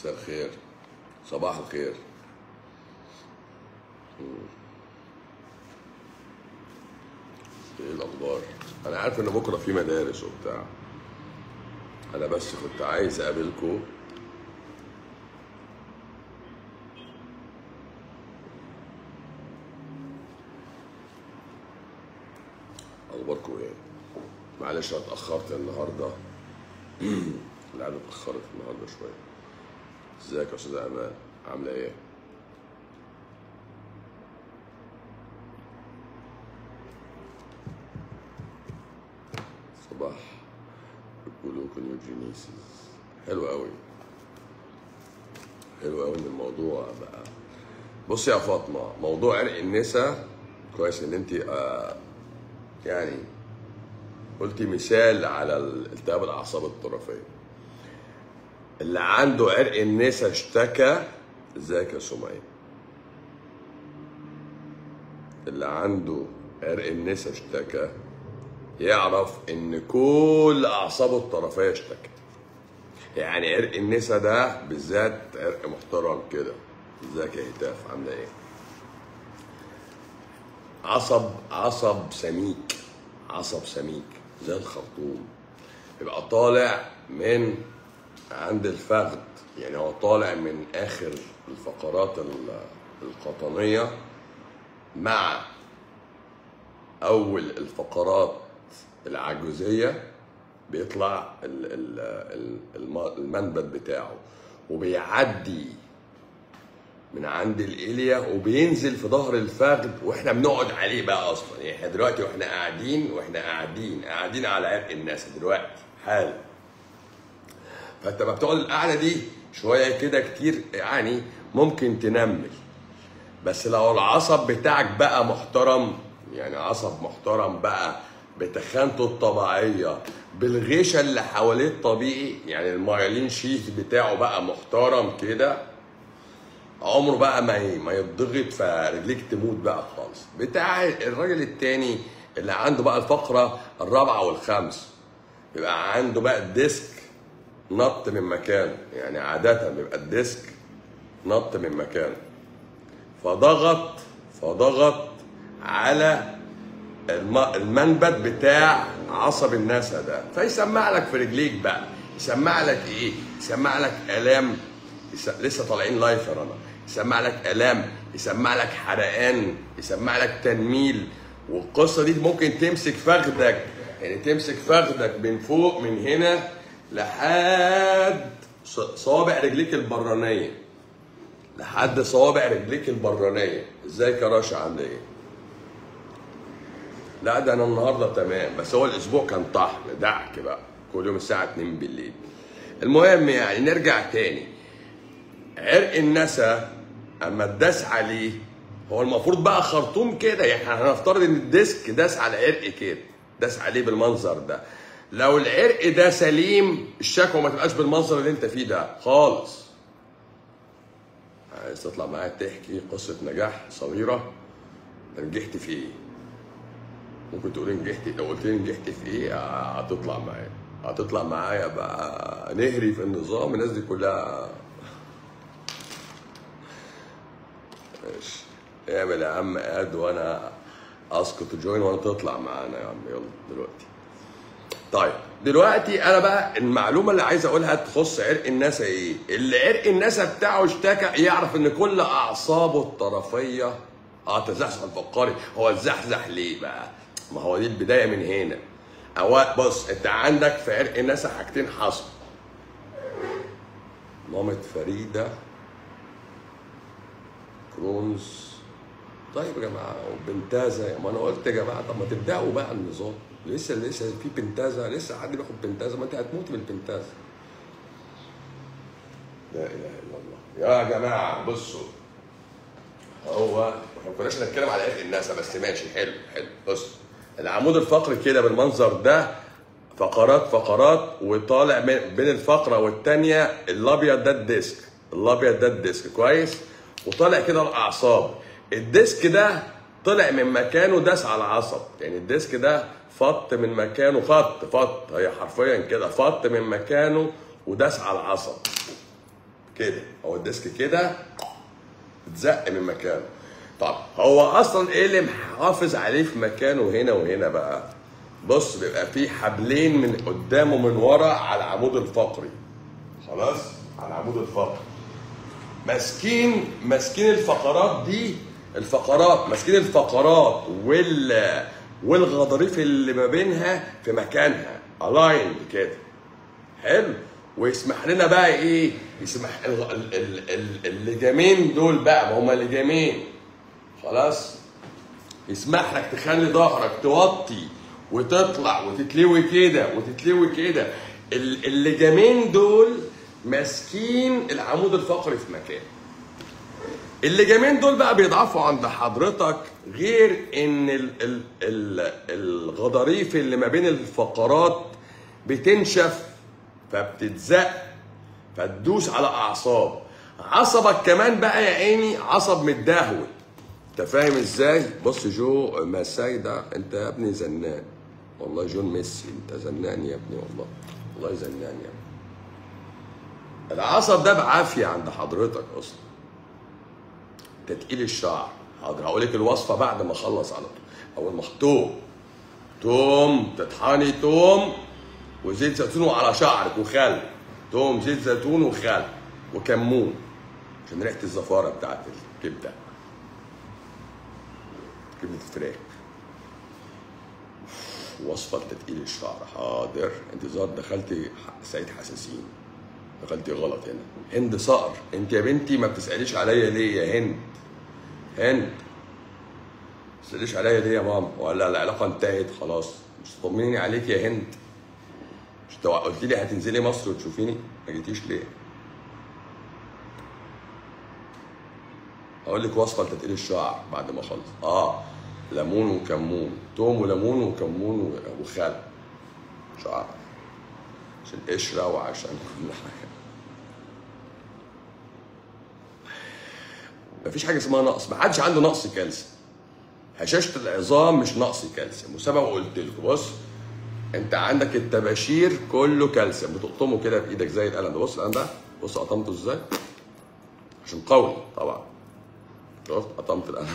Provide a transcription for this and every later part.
مساء الخير صباح الخير ايه الاخبار انا عارف ان بكره في مدارس وبتاع انا بس كنت عايز اقابلكم اخباركم ايه معلش انا اتاخرت النهارده العيال اتاخرت النهارده شويه ازيك يا استاذه امان عامله ايه صباح الجلوكونيوجينيسيس حلو قوي حلو قوي ان الموضوع بقى بصي يا فاطمه موضوع عرق النسا كويس ان انت آه يعني قلتي مثال على التهاب الاعصاب الطرفيه اللي عنده عرق النسا اشتكى ازيك يا سمية اللي عنده عرق النسا اشتكى يعرف ان كل اعصابه الطرفيه اشتكت يعني عرق النسا ده بالذات عرق محترم كده ازيك يا هتاف عامله ايه عصب عصب سميك عصب سميك زي الخرطوم يبقى طالع من عند الفخذ يعني هو طالع من اخر الفقرات ال- القطنيه مع اول الفقرات العجوزيه بيطلع ال- ال- ال- الم- المنبت بتاعه وبيعدي من عند الإليا وبينزل في ظهر الفخذ واحنا بنقعد عليه بقى اصلا يعني احنا دلوقتي واحنا قاعدين واحنا قاعدين قاعدين على عرق الناس دلوقتي حالا فانت لما بتقعد القعده دي شويه كده كتير يعني ممكن تنمل بس لو العصب بتاعك بقى محترم يعني عصب محترم بقى بتخانته الطبيعيه بالغيشه اللي حواليه الطبيعي يعني المايلين شيث بتاعه بقى محترم كده عمره بقى ما ي- ما يتضغط فرجليك تموت بقى خالص بتاع الراجل التاني اللي عنده بقى الفقره الرابعه والخامسه يبقى عنده بقى الديسك نط من مكانه يعني عاده بيبقى الديسك نط من مكانه فضغط فضغط على الم- المنبت بتاع عصب النسا ده فيسمع لك في رجليك بقى يسمع لك ايه يسمع لك الام يس... لسه طالعين لايف يا رنا يسمع لك الام يسمع لك حرقان يسمع لك تنميل والقصه دي ممكن تمسك فخدك يعني تمسك فخدك من فوق من هنا لحد ص- صوابع رجليك البرانيه لحد صوابع رجليك البرانيه ازيك يا رشا عامله ايه لا ده انا النهارده تمام بس هو الاسبوع كان طحن دعك بقى كل يوم الساعه 2 بالليل المهم يعني نرجع تاني عرق النسا اما اتداس عليه هو المفروض بقى خرطوم كده يعني احنا هنفترض ان الديسك داس على عرق كده داس عليه بالمنظر ده لو العرق ده سليم الشكوى ما تبقاش بالمنظر اللي انت فيه ده خالص عايز تطلع معايا تحكي قصه نجاح صغيره نجحت في ايه ممكن تقولي نجحت لو قلت لي نجحت في ايه آه، هتطلع معايا هتطلع معايا بقى نهري في النظام الناس دي كلها ماشي اعمل يا عم اد وانا اسقط جوين وانا تطلع معانا يا عم يلا دلوقتي طيب دلوقتي انا بقى المعلومه اللي عايز اقولها تخص عرق النسا ايه اللي عرق النسا بتاعه اشتكى يعرف ان كل اعصابه الطرفيه اه تزحزح الفقاري هو اتزحزح ليه بقى ما هو دي البدايه من هنا أو بص انت عندك في عرق النسا حاجتين حصل مامة فريده كرونز طيب يا جماعه وبنتازا ما انا قلت يا جماعه طب ما تبداوا بقى النظام لسه لسه في بنتازا لسه حد بياخد بنتازا ما انت هتموت بالبنتازا لا اله الا الله يا جماعه بصوا هو احنا ما كناش هنتكلم على عرق الناسا بس ماشي حلو حلو بص العمود الفقري كده بالمنظر ده فقرات فقرات وطالع من- بين الفقره والتانيه الابيض ده الديسك الابيض ده الديسك كويس وطالع كده الاعصاب الديسك ده طلع من مكانه داس على العصب يعني الديسك ده فط من مكانه فط فط هي حرفيا كده فط من مكانه وداس على العصب كده هو الديسك كده اتزق من مكانه طب هو اصلا ايه اللي محافظ عليه في مكانه هنا وهنا بقى بص بيبقى فيه حبلين من قدام ومن ورا على العمود الفقري خلاص على العمود الفقري ماسكين ماسكين الفقرات دي الفقرات ماسكين الفقرات وال والغضاريف اللي ما بينها في مكانها الايند كده حلو ويسمح لنا بقى ايه يسمح ال- ال- ال- ال- اللجامين دول بقى ما هما لجامين خلاص يسمح لك تخلي ظهرك توطي وتطلع وتتلوي كده وتتلوي كده ال- اللجامين دول ماسكين العمود الفقري في مكان اللجامين دول بقى بيضعفوا عند حضرتك غير ان ال ال ال الغضاريف اللي ما بين الفقرات بتنشف فبتتزق فتدوس على اعصاب عصبك كمان بقى يا عيني عصب متدهول انت فاهم ازاي بص جو ماساي ده انت يا ابني زنان والله جون ميسي انت زنان يا ابني والله والله زنان يا ابني العصب ده بعافيه عند حضرتك اصلا تتقيل الشعر حاضر هقول لك الوصفه بعد ما اخلص على طول اول ما توم توم تطحني توم وزيت زيتون على شعرك وخل توم زيت زيتون وخل وكمون عشان ريحه الزفاره بتاعت الكبده كبده الفراخ وصفه لتتقيل الشعر حاضر انت ظهر دخلتي سعيد حساسين دخلتي غلط هنا هند صقر انت يا بنتي ما بتساليش عليا ليه يا هند هند ما بتساليش عليا ليه يا ماما ولا العلاقه انتهت خلاص مش تطمنيني عليك يا هند مش تو- قلت لي هتنزلي مصر وتشوفيني ما جيتيش ليه هقول لك وصفه لتتقيل الشعر بعد ما اخلص اه ليمون وكمون توم وليمون وكمون و- وخل شعر عشان قشره وعشان كل حاجه مفيش حاجه اسمها نقص ما حدش عنده نقص كالسيوم هشاشه العظام مش نقص كالسيوم وسبب قلت لكم بص انت عندك التباشير كله كالسيوم بتقطمه كده بايدك زي القلم ده بص القلم ده بص قطمته ازاي عشان قوي طبعا شفت قطمت القلم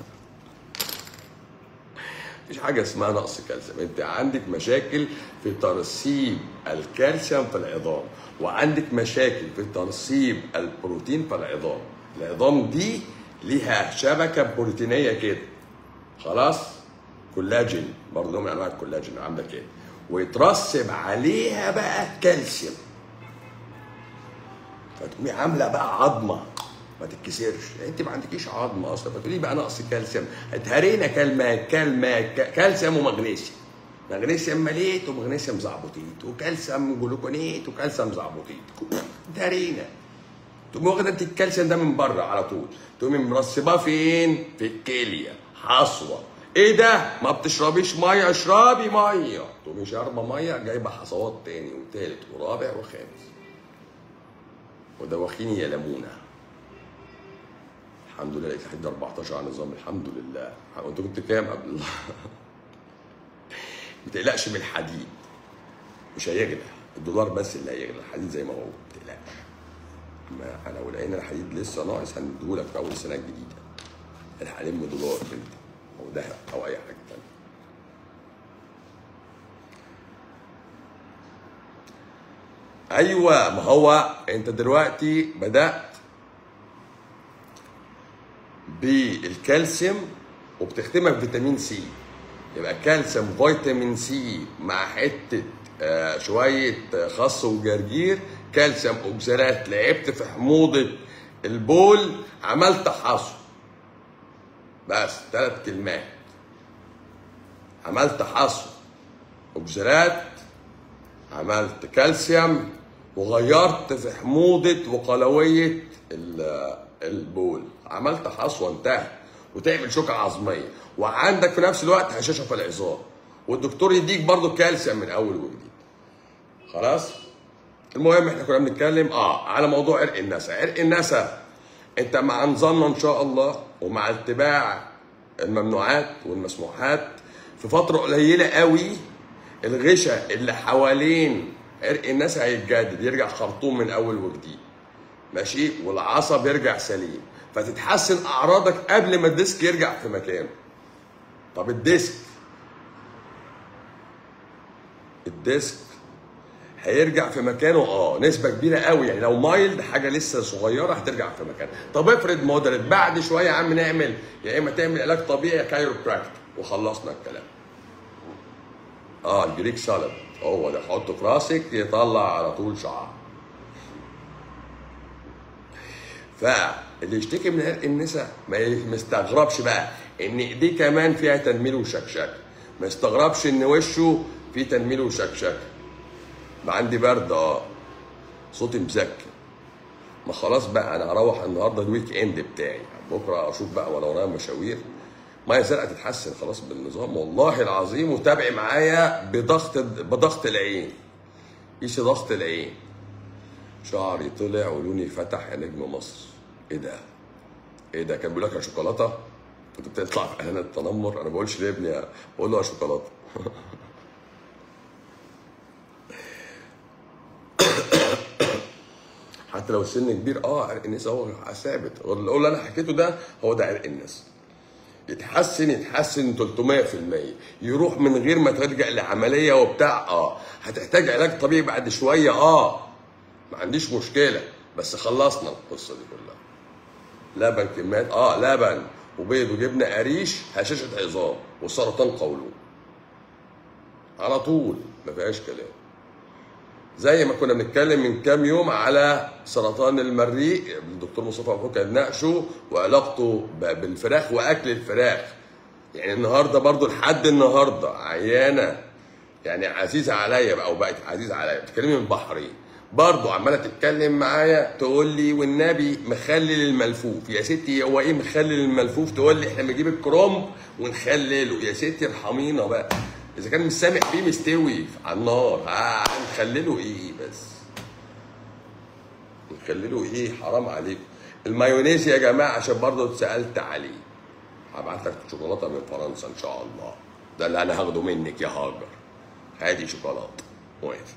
مفيش حاجه اسمها نقص كالسيوم انت عندك مشاكل في ترسيب الكالسيوم في العظام وعندك مشاكل في ترسيب البروتين في العظام العظام دي ليها شبكه بروتينيه كده خلاص كولاجين برضه نوع من انواع الكولاجين عامله كده ويترسب عليها بقى كالسيوم فتقومي عامله بقى عظمه ما تتكسرش انت ما عندكيش عظمه اصلا فتقولي بقى نقص كالسيوم اتهرينا كلمه كلمه ك- كالسيوم ومغنيسيوم مغنيسيوم مليت ومغنيسيوم زعبطيت وكالسيوم جلوكونيت وكالسيوم زعبطيت اتهرينا تقومي واخده انت الكالسيوم ده من بره على طول تقومي مرسباه فين؟ في الكليه حصوه ايه ده؟ ما بتشربيش ميه اشربي ميه تقومي شاربه ميه جايبه حصوات تاني وتالت ورابع وخامس ودواخيني يا ليمونه الحمد لله لقيت لحد 14 على النظام الحمد لله وانت كنت كام قبل ما تقلقش من الحديد مش هيغلى الدولار بس اللي هيغلى الحديد زي ما هو ما تقلقش ما انا لو لقينا الحديد لسه ناقص هنديهولك في اول السنه الجديده انا هلم دولار انت او ذهب او اي حاجه تانيه ايوه ما هو انت دلوقتي بدات بالكالسيوم وبتختمها بفيتامين سي يبقى كالسيوم فيتامين سي مع حته آه شويه آه، خس وجرجير كالسيوم اوكسالات لعبت في حموضه البول عملت حصو بس ثلاث كلمات عملت حصو اوكسالات عملت كالسيوم وغيرت في حموضة وقلوية ال- البول عملت حصوة انتهى وتعمل شوكة عظمية وعندك في نفس الوقت هشاشة في العظام والدكتور يديك برضو كالسيوم من أول وجديد خلاص المهم احنا كنا بنتكلم اه على موضوع عرق النسا عرق النسا انت مع نظامنا ان شاء الله ومع اتباع الممنوعات والمسموحات في فترة قليلة قوي الغشاء اللي حوالين عرق الناس هيتجدد يرجع خرطوم من اول وجديد ماشي والعصب يرجع سليم فتتحسن اعراضك قبل ما الديسك يرجع في مكانه طب الديسك الديسك هيرجع في مكانه اه نسبه كبيره قوي يعني لو مايلد حاجه لسه صغيره هترجع في مكانها طب افرض مودريت بعد شويه يا عم نعمل يا اما تعمل علاج طبيعي يا كايروبراكت وخلصنا الكلام اه الجريك سالاد هو ده حطه في راسك يطلع على طول شعر فاللي يشتكي من عرق النساء ما يستغربش بقى ان ايديه كمان فيها تنميل وشكشكه ما يستغربش ان وشه فيه تنميل وشكشكه ما عندي برد اه صوتي مزكي ما خلاص بقى انا هروح النهارده الويك اند بتاعي بكره اشوف بقى وانا ورايا مشاوير ميه زرقاء تتحسن خلاص بالنظام والله العظيم وتابعي معايا بضغط بضغط العين قيسي ضغط العين شعري طلع ولوني فتح يا نجم مصر ايه ده؟ ايه ده كان بيقول لك يا شوكولاته كنت بتطلع في اعلان التنمر انا ما بقولش لابني بقول له يا شوكولاته حتى لو السن كبير اه عرق النساء هو ثابت اللي انا حكيته ده هو ده عرق النساء يتحسن يتحسن 300% يروح من غير ما ترجع لعمليه وبتاع اه هتحتاج علاج طبيعي بعد شويه اه ما عنديش مشكله بس خلصنا القصه دي كلها لبن كميات اه لبن وبيض وجبنه قريش هشاشه عظام وسرطان قولون على طول ما فيهاش كلام زي ما كنا بنتكلم من كام يوم على سرطان المريء الدكتور مصطفى مبروك كان ناقشه وعلاقته بالفراخ واكل الفراخ يعني النهارده برضو لحد النهارده عيانه يعني عزيزه عليا بقى او بقت عزيزه عليا بتكلمي من البحرين برضه عماله تتكلم معايا تقول لي والنبي مخلل الملفوف يا ستي هو ايه مخلل الملفوف تقول لي احنا بنجيب الكروم ونخلله يا ستي ارحمينا بقى اذا كان مش سامح فيه مستوي على النار آه نخلله ايه بس نخلله ايه حرام عليكم المايونيز يا جماعه عشان برضه اتسالت عليه هبعت لك شوكولاته من فرنسا ان شاء الله ده اللي انا هاخده منك يا هاجر هادي شوكولاته موافق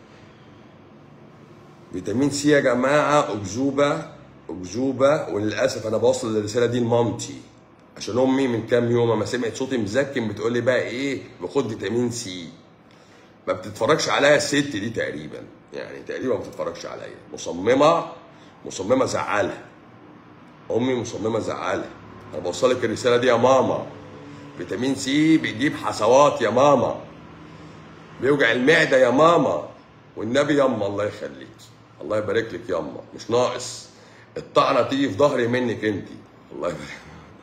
فيتامين سي يا جماعه اكذوبه اكذوبه وللاسف انا بوصل الرساله دي لمامتي عشان امي من كام يوم اما سمعت صوتي مزكم بتقول لي بقى ايه باخد فيتامين سي ما بتتفرجش عليا الست دي تقريبا يعني تقريبا ما بتتفرجش عليا مصممه مصممه زعلها امي مصممه زعلها انا بوصلك الرساله دي يا ماما فيتامين سي بيجيب حصوات يا ماما بيوجع المعده يا ماما والنبي يما الله يخليك الله يبارك لك يما مش ناقص الطعنه تيجي في ظهري منك انت الله يبارك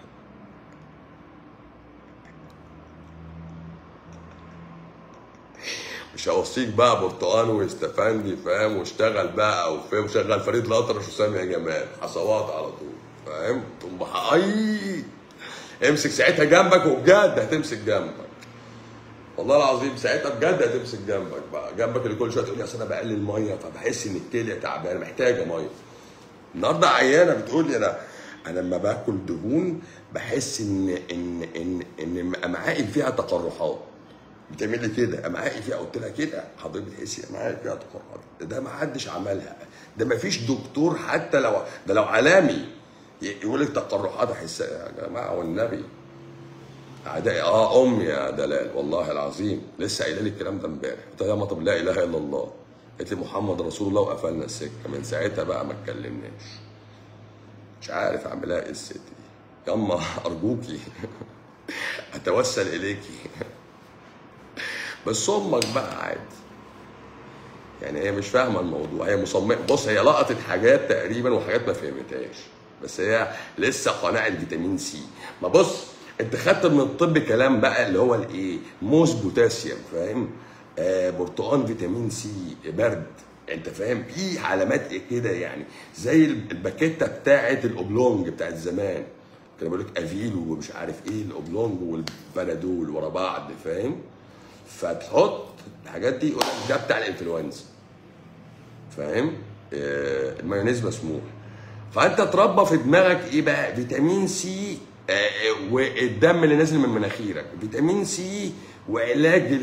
مش هوصيك بقى برتقان واستفندي فاهم واشتغل بقى وفاهم وشغل فريد الاطرش وسامي جمال حصوات على طول فاهم تقوم اي امسك ساعتها جنبك وبجد هتمسك جنبك والله العظيم ساعتها بجد هتمسك جنبك بقى جنبك اللي كل شويه تقول لي اصل انا بقلل ميه فبحس ان الكليه تعبانه محتاجه ميه النهارده عيانه بتقول لي انا انا لما باكل دهون بحس ان ان ان ان امعائي فيها تقرحات بتعمل لي كده امعائي فيها قلت لها كده حضرتك بتحسي امعائي فيها تقرحات ده ما حدش عملها ده ما فيش دكتور حتى لو ده لو عالمي يقول لك تقرحات احسها يا جماعه والنبي اعدائي اه امي يا دلال والله العظيم لسه قايله لي الكلام ده امبارح قلت لها يا طب لا اله الا الله قالت لي محمد رسول الله وقفلنا السكه من ساعتها بقى ما اتكلمناش مش عارف اعملها ايه الست دي يما ارجوكي اتوسل اليكي بس امك بقى عادي يعني هي مش فاهمه الموضوع هي مصممه بص هي لقطت حاجات تقريبا وحاجات ما فهمتهاش بس هي لسه قناعه فيتامين سي ما بص انت خدت من الطب كلام بقى اللي هو الايه موز بوتاسيوم فاهم آه برتقان فيتامين سي برد انت فاهم في علامات ايه كده يعني زي الباكيته بتاعه الاوبلونج بتاعت زمان كانوا بيقول لك افيلو ومش عارف ايه الاوبلونج والبنادول ورا بعض فاهم فتحط الحاجات دي يقول لك ده بتاع الانفلونزا فاهم آه المايونيز مسموح فانت تربى في دماغك ايه بقى فيتامين سي والدم اللي نازل من مناخيرك فيتامين سي وعلاج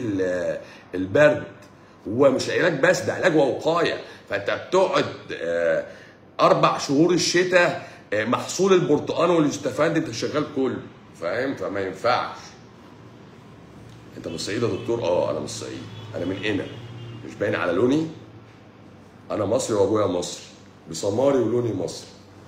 البرد هو مش علاج بس ده علاج ووقايه فانت بتقعد اربع شهور الشتاء آه، محصول البرتقال والاستفاد انت شغال كله فاهم فما ينفعش انت من الصعيد يا دكتور اه انا من الصعيد انا من هنا مش باين على لوني انا مصري وابويا مصري بسماري ولوني مصري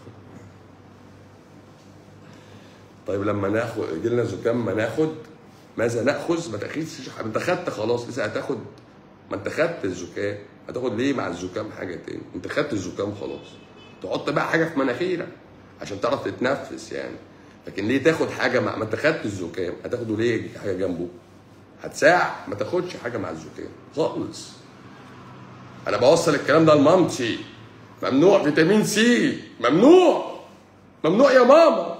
طيب لما ناخد يجي لنا زكام ما ناخد ماذا ناخذ ما تاخذش انت خدت خلاص لسه هتاخد ما انت خدت الزكام هتاخد ليه مع الزكام حاجه تاني انت خدت الزكام خلاص تحط بقى حاجه في مناخيرك عشان تعرف تتنفس يعني لكن ليه تاخد حاجه مع ما انت خدت الزكام هتاخده ليه حاجه جنبه هتساع ما تاخدش حاجه مع الزكام خالص انا بوصل الكلام ده لمامتي ممنوع فيتامين سي ممنوع ممنوع يا ماما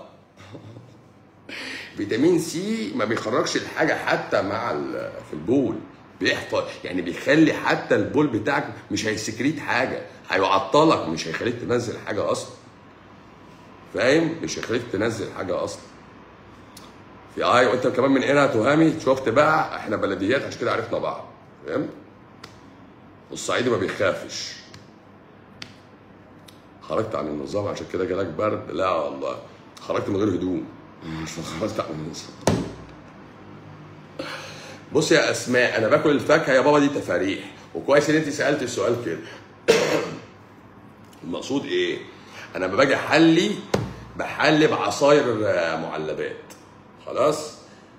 فيتامين سي ما بيخرجش الحاجه حتى مع ال- في البول بيحفظ يعني بيخلي حتى البول بتاعك مش هيسكريت حاجه هيعطلك مش هيخليك تنزل حاجه اصلا فاهم مش هيخليك تنزل حاجه اصلا في اي وانت كمان من هنا تهامي شفت بقى احنا بلديات عشان كده عرفنا بعض فاهم والصعيدي ما بيخافش خرجت عن النظام عشان كده جالك برد لا والله خرجت من غير هدوم مش خرجت عن النظام بص يا اسماء انا باكل الفاكهه يا بابا دي تفاريح وكويس ان انت سالت السؤال كده المقصود ايه انا لما باجي احلي بحلي بعصاير آه، معلبات خلاص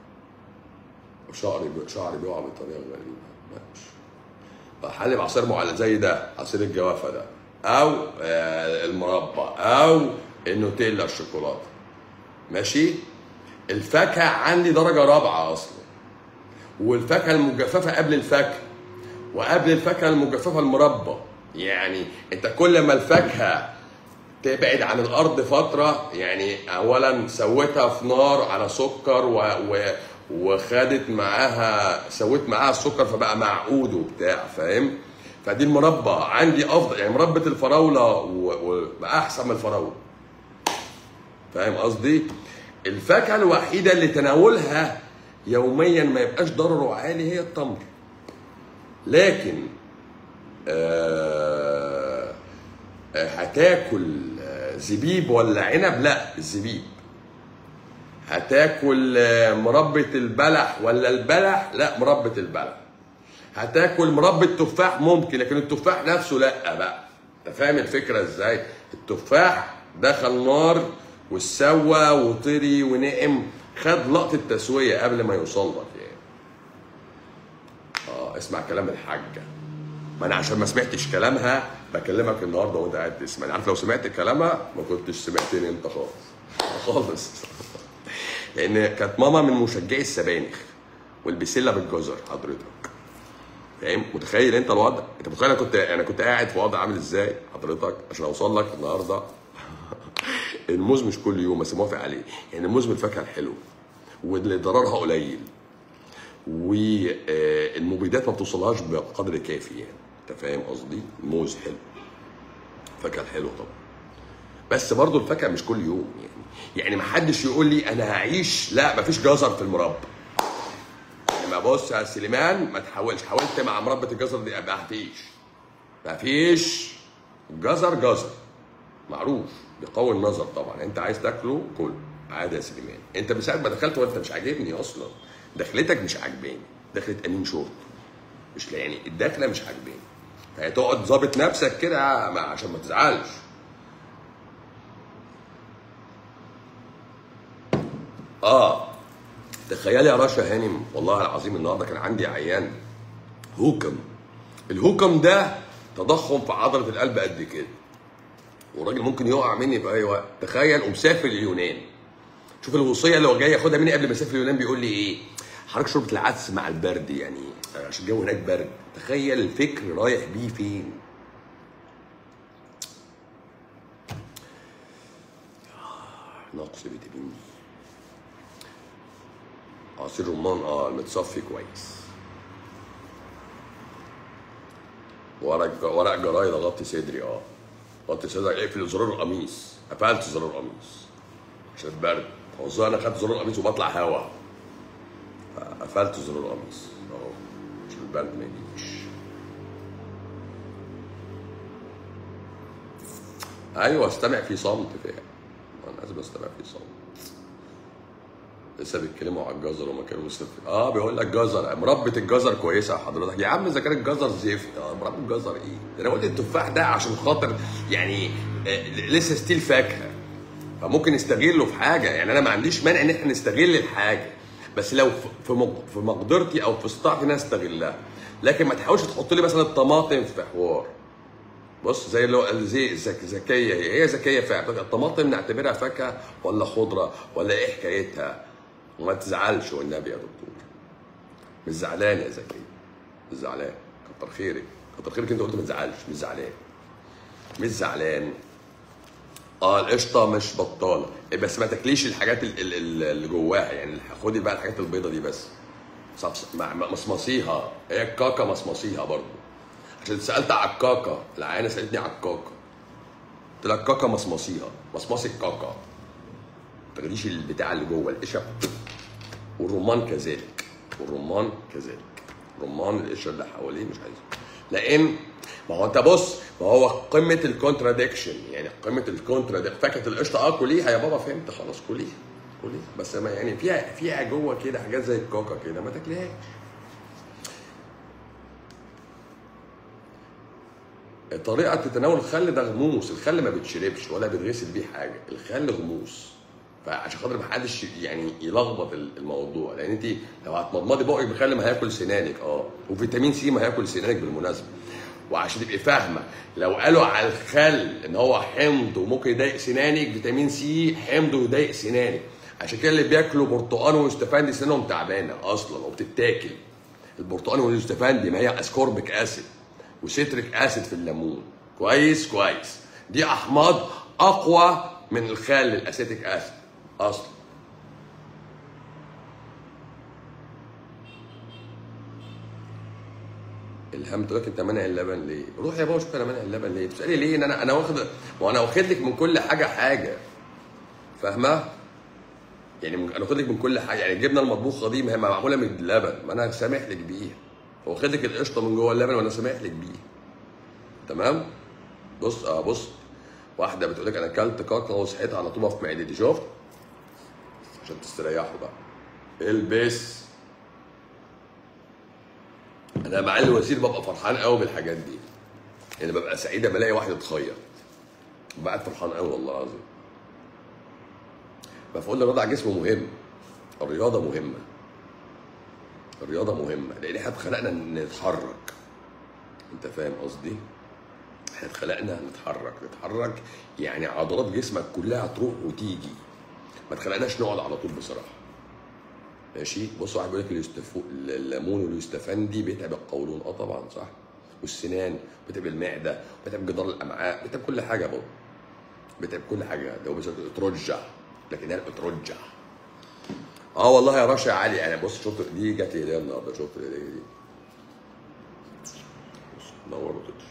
شعري شعري بيقع بطريقه غريبه ماشي بحلي بعصير معلب زي ده عصير الجوافه ده او آه، المربى او النوتيلا الشوكولاته ماشي الفاكهه عندي درجه رابعه اصلا والفاكهه المجففه قبل الفاكهه وقبل الفاكهه المجففه المربى يعني انت كل ما الفاكهه تبعد عن الارض فتره يعني اولا سويتها في نار على سكر و... و... وخدت معاها سويت معاها السكر فبقى معقود وبتاع فاهم فدي المربى عندي افضل يعني مربى الفراوله و... وبقى احسن من الفراوله فاهم قصدي الفاكهه الوحيده اللي تناولها يوميا ما يبقاش ضرره عالي هي التمر لكن آه آه، هتاكل آه، زبيب ولا عنب لا الزبيب هتاكل آه، مربى البلح ولا البلح لا مربى البلح هتاكل مربى تفاح ممكن لكن التفاح نفسه لا بقى انت فاهم الفكره ازاي التفاح دخل نار واتسوى وطري ونعم خد لقطه تسويه قبل ما يوصل لك يعني اه اسمع كلام الحاجه ما انا عشان ما سمعتش كلامها بكلمك النهارده وانت قاعد تسمع عارف لو سمعت كلامها ما كنتش سمعتني انت خالص خالص لان كانت ماما من مشجعي السبانخ والبسله بالجزر حضرتك فاهم متخيل انت الوضع انت متخيل انا كنت انا كنت قاعد في وضع عامل ازاي حضرتك عشان اوصل لك النهارده الموز مش كل يوم بس موافق عليه يعني الموز من الفاكهه الحلوه واللي ضررها قليل والمبيدات ما بتوصلهاش بقدر كافي يعني انت فاهم قصدي الموز حلو فاكهه حلوه طبعا بس برضو الفاكهه مش كل يوم يعني يعني ما حدش يقول لي انا هعيش لا ما فيش جزر في المربى يعني ما بص يا سليمان ما تحاولش حاولت مع مربى الجزر دي ابقى هتعيش ما فيش جزر جزر معروف بيقوي النظر طبعا انت عايز تاكله كل عادي يا سليمان انت من ساعه ما دخلت وانت مش عاجبني اصلا دخلتك مش عاجباني دخلة امين شرطه مش يعني الدخله مش عاجباني فهتقعد ظابط نفسك كده ما- عشان ما تزعلش اه تخيلي يا رشا هانم والله العظيم النهارده كان عندي عيان هوكم الهوكم ده تضخم في عضله القلب قد كده والراجل ممكن يقع مني في اي وقت تخيل ومسافر اليونان شوف الوصيه اللي هو جاي ياخدها مني قبل ما اسافر اليونان بيقول لي ايه حضرتك شربت العدس مع البرد يعني عشان الجو هناك برد تخيل الفكر رايح بيه فين نقص فيتامين دي عصير رمان اه المتصفي كويس ورق ورق جرايد غطي صدري اه غطي صدري اقفل زرار القميص قفلت زرار القميص عشان البرد هو الظاهر انا خدت زرار القميص وبطلع هوا قفلت زرار القميص اهو عشان البرد ما يجيش ايوه استمع في صمت فاهم انا لازم استمع في صمت لسه بيتكلموا على الجزر وما كانوا لسه اه بيقول لك جزر مربة الجزر كويسه يا حضرتك يا عم اذا كان الجزر زفت اه مربى الجزر ايه؟ ده انا قلت التفاح ده عشان خاطر يعني آه لسه ستيل فاكهه فممكن نستغله في حاجه يعني انا ما عنديش مانع ان احنا نستغل الحاجه بس لو في- في مق- في مقدرتي او في استطاعتي ان انا استغلها لكن ما تحاولش تحط لي مثلا الطماطم في حوار بص زي اللي هو قال زي زك ذكيه هي هي ذكيه فعلا الطماطم نعتبرها فاكهه ولا خضره ولا ايه حكايتها وما تزعلش والنبي يا دكتور مش زعلان يا زكيه مش زعلان كتر خيرك كتر خيرك انت قلت ما تزعلش مش زعلان مش زعلان اه القشطه مش بطاله بس ما تاكليش الحاجات ال- ال- ال- اللي جواها يعني خدي بقى الحاجات البيضه دي بس صفص- مع- مع- مصمصيها هي الكاكا مصمصيها برضو عشان سالت على الكاكا العيانه سالتني على الكاكا قلت لها الكاكا مصمصيها مصمصي الكاكا ما تاخديش البتاع اللي جوه القشر والرمان كذلك والرمان كذلك رمان القشر اللي حواليه مش عايزه لان ما هو انت بص ما هو قمه الكونتراديكشن يعني قمه الكونتراديكشن فاكهه القشطه اه كليها يا بابا فهمت خلاص كليها كليها بس ما يعني فيها فيها جوه كده حاجات زي الكاكا كده ما تاكلهاش طريقه تتناول الخل ده غموس الخل ما بيتشربش ولا بيتغسل بيه حاجه الخل غموس فعشان خاطر ما حدش يعني يلخبط الموضوع لان انت لو هتمضمضي بقك بخل ما هياكل سنانك اه وفيتامين سي ما هياكل سنانك بالمناسبه وعشان تبقي فاهمه لو قالوا على الخل ان هو حمض وممكن يضايق سنانك فيتامين سي حمض ويضايق سنانك عشان كده اللي بياكلوا برتقان ويستفندي سنانهم تعبانه اصلا وبتتاكل البرتقان واليوستفندي ما هي اسكوربيك اسيد وسيتريك اسيد في الليمون كويس كويس دي احماض اقوى من الخل الاسيتيك اسيد اصلا الهم تقول لك انت مانع اللبن ليه؟ روح يا بابا شوف انا مانع اللبن ليه؟ بتسالي ليه؟ ان انا انا واخد وانا واخد لك من كل حاجه حاجه فاهمه؟ يعني من- انا واخد لك من كل حاجه يعني الجبنه المطبوخه دي ما هي معموله من اللبن ما انا سامح لك بيها واخد لك القشطه من جوه اللبن وانا سامح لك بيها تمام؟ بص اه بص واحده بتقول لك انا اكلت كاكا وصحيت على طول في معدتي شفت؟ عشان تستريحوا بقى البس انا مع الوزير ببقى فرحان قوي بالحاجات دي يعني ببقى سعيد لما الاقي واحد اتخير ببقى قاعد فرحان قوي والله العظيم مفعول الرضع جسمه مهم الرياضه مهمه الرياضه مهمه لان احنا اتخلقنا نتحرك انت فاهم قصدي احنا اتخلقنا نتحرك نتحرك يعني عضلات جسمك كلها تروح وتيجي ما اتخلقناش نقعد على طول بصراحه ماشي بص واحد بيقول لك اليوستفو... الليمون واليوستفندي بيتعب القولون اه طبعا صح والسنان بيتعب المعده بيتعب جدار الامعاء بيتعب كل حاجه برضه بيتعب كل حاجه ده هو بس اترجع لكن هي اترجع اه والله يا رشا يا علي انا بص شفت دي جت لي هديه النهارده شفت الهديه دي بص، نور وتطفي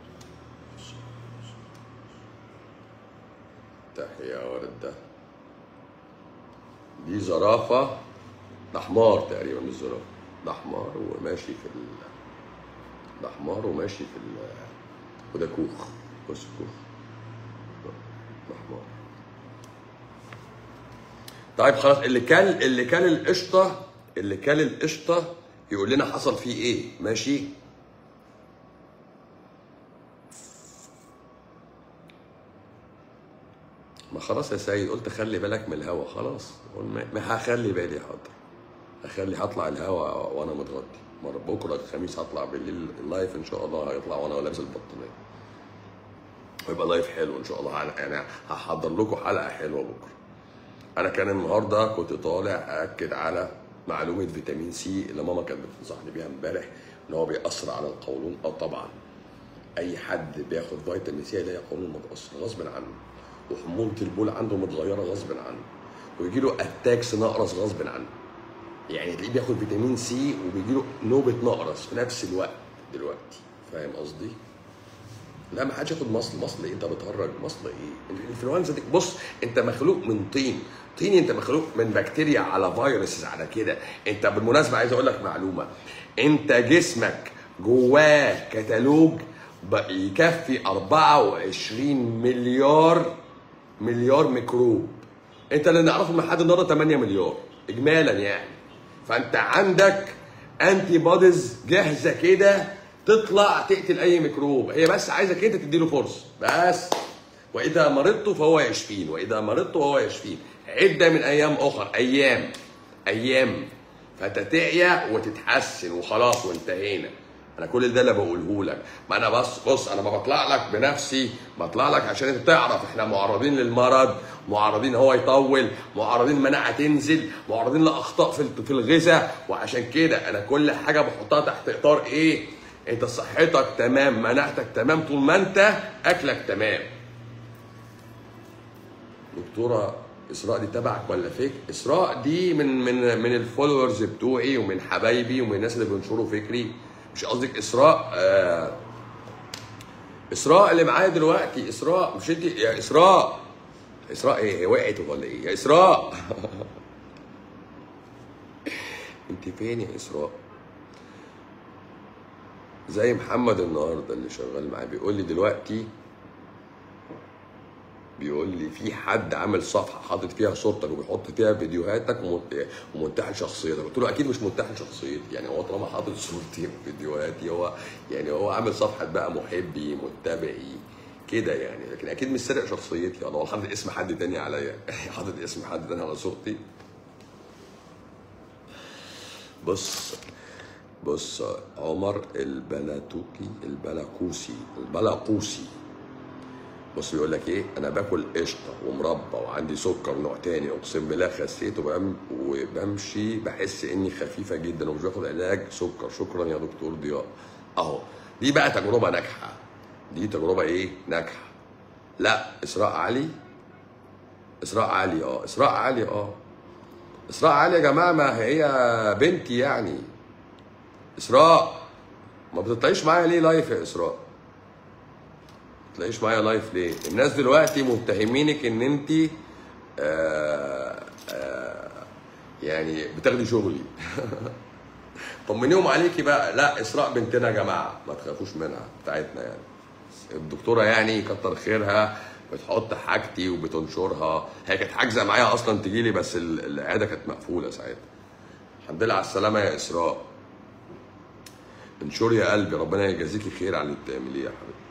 تحية يا ورد دي زرافة ده حمار تقريبا مش زرافة ده حمار وماشي في ال ده حمار وماشي في ال وده كوخ بص كوخ ده حمار طيب خلاص اللي كل اللي كل القشطة اللي كل القشطة يقول لنا حصل فيه ايه ماشي ما خلاص يا سيد قلت خلي بالك من الهوا خلاص قول ما ما هخلي بالي حاضر هخلي هطلع الهوا وانا متغطي مرة بكره الخميس هطلع بالليل اللايف ان شاء الله هيطلع وانا لابس البطانيه ويبقى لايف حلو ان شاء الله يعني هحضر لكم حلقه حلوه بكره انا كان النهارده كنت طالع اكد على معلومه فيتامين سي اللي ماما كانت بتنصحني بيها امبارح ان هو بيأثر على القولون اه طبعا اي حد بياخد فيتامين سي هيلاقي قولون متأثر غصب عنه وحموضه البول عنده متغيره غصب عنه ويجي له اتاكس نقرس غصب عنه يعني تلاقيه بياخد فيتامين سي وبيجي له نوبه نقرس في نفس الوقت دلوقتي فاهم قصدي؟ لا ما حدش ياخد مصل مصل ايه انت بتهرج مصل ايه الانفلونزا دي بص انت مخلوق من طين طين انت مخلوق من بكتيريا على فيروسز على كده انت بالمناسبه عايز اقول لك معلومه انت جسمك جواه كتالوج بقى يكفي 24 مليار مليار ميكروب انت اللي نعرفه من لحد النهارده 8 مليار اجمالا يعني فانت عندك انتي بوديز جاهزه كده تطلع تقتل اي ميكروب هي بس عايزك انت تديله فرصه بس واذا مرضت فهو يشفين واذا مرضت فهو يشفين عده من ايام اخر ايام ايام فتتعيا وتتحسن وخلاص وانتهينا انا كل ده اللي بقوله لك ما انا بص بص انا ما بطلع لك بنفسي بطلع لك عشان انت تعرف احنا معرضين للمرض معرضين هو يطول معرضين المناعه تنزل معرضين لاخطاء في في الغذاء وعشان كده انا كل حاجه بحطها تحت اطار ايه انت صحتك تمام مناعتك تمام طول ما انت اكلك تمام دكتوره اسراء دي تبعك ولا فيك؟ اسراء دي من من من الفولورز بتوعي ومن حبايبي ومن الناس اللي بينشروا فكري مش قصدك اسراء آه اسراء اللي معايا دلوقتي اسراء مش انت يا اسراء اسراء ايه هي وقعت ولا ايه؟ يا اسراء انت فين يا اسراء؟ زي محمد النهارده اللي شغال معايا بيقول لي دلوقتي بيقول لي في حد عامل صفحه حاطط فيها صورتك وبيحط فيها فيديوهاتك ومنت- ومنتحل شخصيتك قلت له اكيد مش منتحل شخصيتي يعني هو طالما حاطط صورتي وفيديوهاتي هو يعني هو عامل صفحه بقى محبي متبعي كده يعني لكن اكيد مش سارق شخصيتي انا هو حاطط اسم حد تاني عليا حاطط اسم حد تاني على صورتي بص بص عمر البلاتوكي البلاكوسي البلاقوسي بص بيقول لك ايه انا باكل قشطه ومربى وعندي سكر نوع تاني اقسم بالله خسيت وبم وبمشي بحس اني خفيفه جدا ومش باخد علاج سكر شكرا يا دكتور ضياء اهو دي بقى تجربه ناجحه دي تجربه ايه ناجحه لا اسراء علي اسراء علي اه اسراء علي اه اسراء علي يا جماعه ما هي بنتي يعني اسراء ما بتطلعيش معايا ليه لايف يا اسراء تلاقيش معايا لايف ليه؟ الناس دلوقتي متهمينك ان انت آه آه يعني بتاخدي شغلي طمنيهم عليكي بقى لا اسراء بنتنا يا جماعه ما تخافوش منها بتاعتنا يعني الدكتوره يعني كتر خيرها بتحط حاجتي وبتنشرها هي كانت حاجزه معايا اصلا تجي لي بس ال- العياده كانت مقفوله ساعتها الحمد لله على السلامه يا اسراء انشري يا قلبي ربنا يجازيكي خير على اللي بتعمليه يا حبيبتي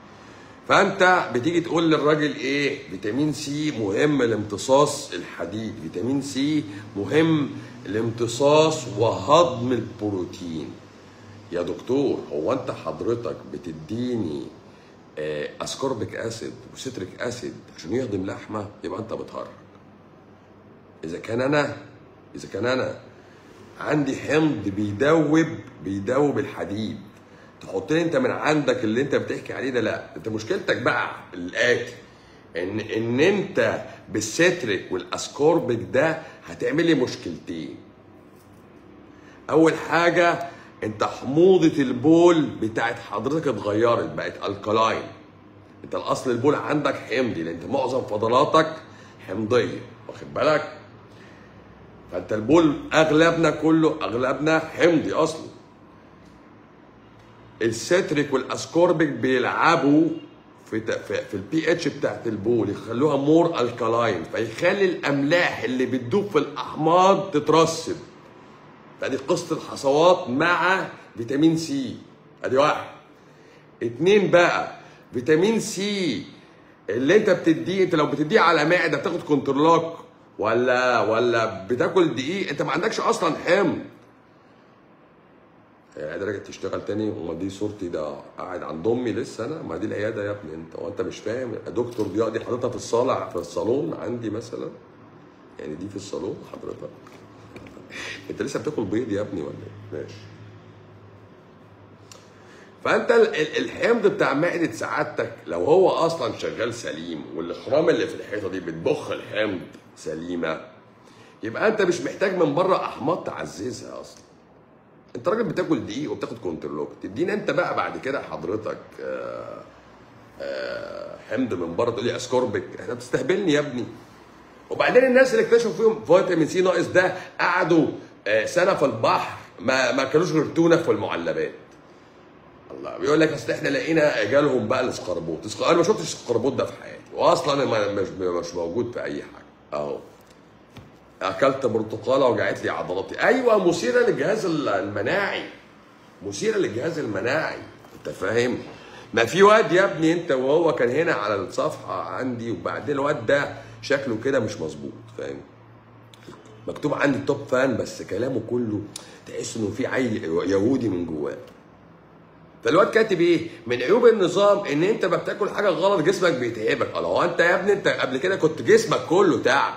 فانت بتيجي تقول للراجل ايه فيتامين سي مهم لامتصاص الحديد فيتامين سي مهم لامتصاص وهضم البروتين يا دكتور هو انت حضرتك بتديني آه، اسكوربيك اسيد وستريك اسيد عشان يهضم لحمه يبقى انت بتهرج اذا كان انا اذا كان انا عندي حمض بيدوب بيدوب الحديد تحط لي انت من عندك اللي انت بتحكي عليه ده لا انت مشكلتك بقى الاتي ان ان انت بالستريك والاسكوربيك ده هتعمل لي مشكلتين اول حاجه انت حموضه البول بتاعت حضرتك اتغيرت بقت الكلاين انت الاصل البول عندك حمضي لان انت معظم فضلاتك حمضيه واخد بالك فانت البول اغلبنا كله اغلبنا حمضي اصلا الستريك والاسكوربيك بيلعبوا في ت- في, في البي اتش بتاعت البول يخلوها مور الكلاين فيخلي الاملاح اللي بتدوب في الاحماض تترسب فدي قصه الحصوات مع فيتامين سي ادي واحد اتنين بقى فيتامين سي اللي انت بتديه انت لو بتديه على معده بتاخد كنترولوك ولا ولا بتاكل دقيق انت ما عندكش اصلا حمض العياده رجعت تشتغل تاني وما دي صورتي ده قاعد عند امي لسه انا ما دي العياده يا ابني انت وانت مش فاهم دكتور ضياء دي حضرتها في الصاله في الصالون عندي مثلا يعني دي في الصالون حضرتك انت لسه بتاكل بيض يا ابني ولا ايه؟ ماشي فانت ال- ال- الحمض بتاع معده سعادتك لو هو اصلا شغال سليم والاخرام اللي في الحيطه دي بتبخ الحمض سليمه يبقى انت مش محتاج من بره احماض تعززها اصلا انت راجل بتاكل دقيق وبتاخد كنترلوك تدينا انت بقى بعد كده حضرتك آه، آه، حمض من بره تقول لي اسكوربك احنا بتستهبلني يا ابني وبعدين الناس اللي اكتشفوا فيهم فيتامين سي ناقص ده قعدوا آه، سنه في البحر ما ما كانوش غير تونه في المعلبات والله بيقول لك اصل احنا لقينا جالهم بقى الاسقربوط الاسق- انا ما شفتش الاسقربوط ده في حياتي واصلا أنا ما- مش مش موجود في اي حاجه اهو اكلت برتقاله وجعت لي عضلاتي ايوه مثيره للجهاز المناعي مثيره للجهاز المناعي انت فاهم ما في واد يا ابني انت وهو كان هنا على الصفحه عندي وبعدين الواد ده شكله كده مش مظبوط فاهم مكتوب عندي توب فان بس كلامه كله تحس انه في عيل يهودي من جواه فالواد كاتب ايه؟ من عيوب النظام ان انت ما بتاكل حاجه غلط جسمك بيتعبك، الله هو انت يا ابني انت قبل كده كنت جسمك كله تعب.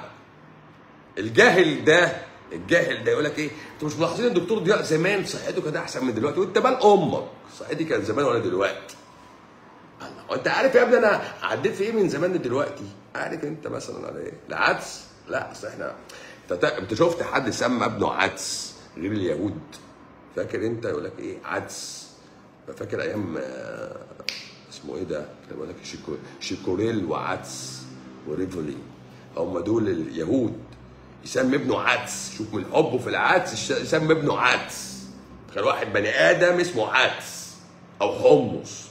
الجاهل ده الجاهل ده يقول لك ايه؟ انتوا مش ملاحظين الدكتور ضياء زمان صحته كانت احسن من دلوقتي وانت مال امك صحتي كانت زمان ولا دلوقتي؟ الله وانت عارف يا ابني انا عديت في ايه من زمان لدلوقتي؟ عارف انت مثلا على ايه؟ العدس؟ لا اصل احنا انت تا- انت شفت حد سمى ابنه عدس غير اليهود فاكر انت يقول لك ايه عدس فاكر ايام آه، اسمه ايه ده؟ كان بيقول لك شيكو شيكوريل وعدس وريفولي هم دول اليهود يسمي ابنه عدس شوف من حبه في العدس الش- يسمي ابنه عدس تخيل واحد بني ادم اسمه عدس او حمص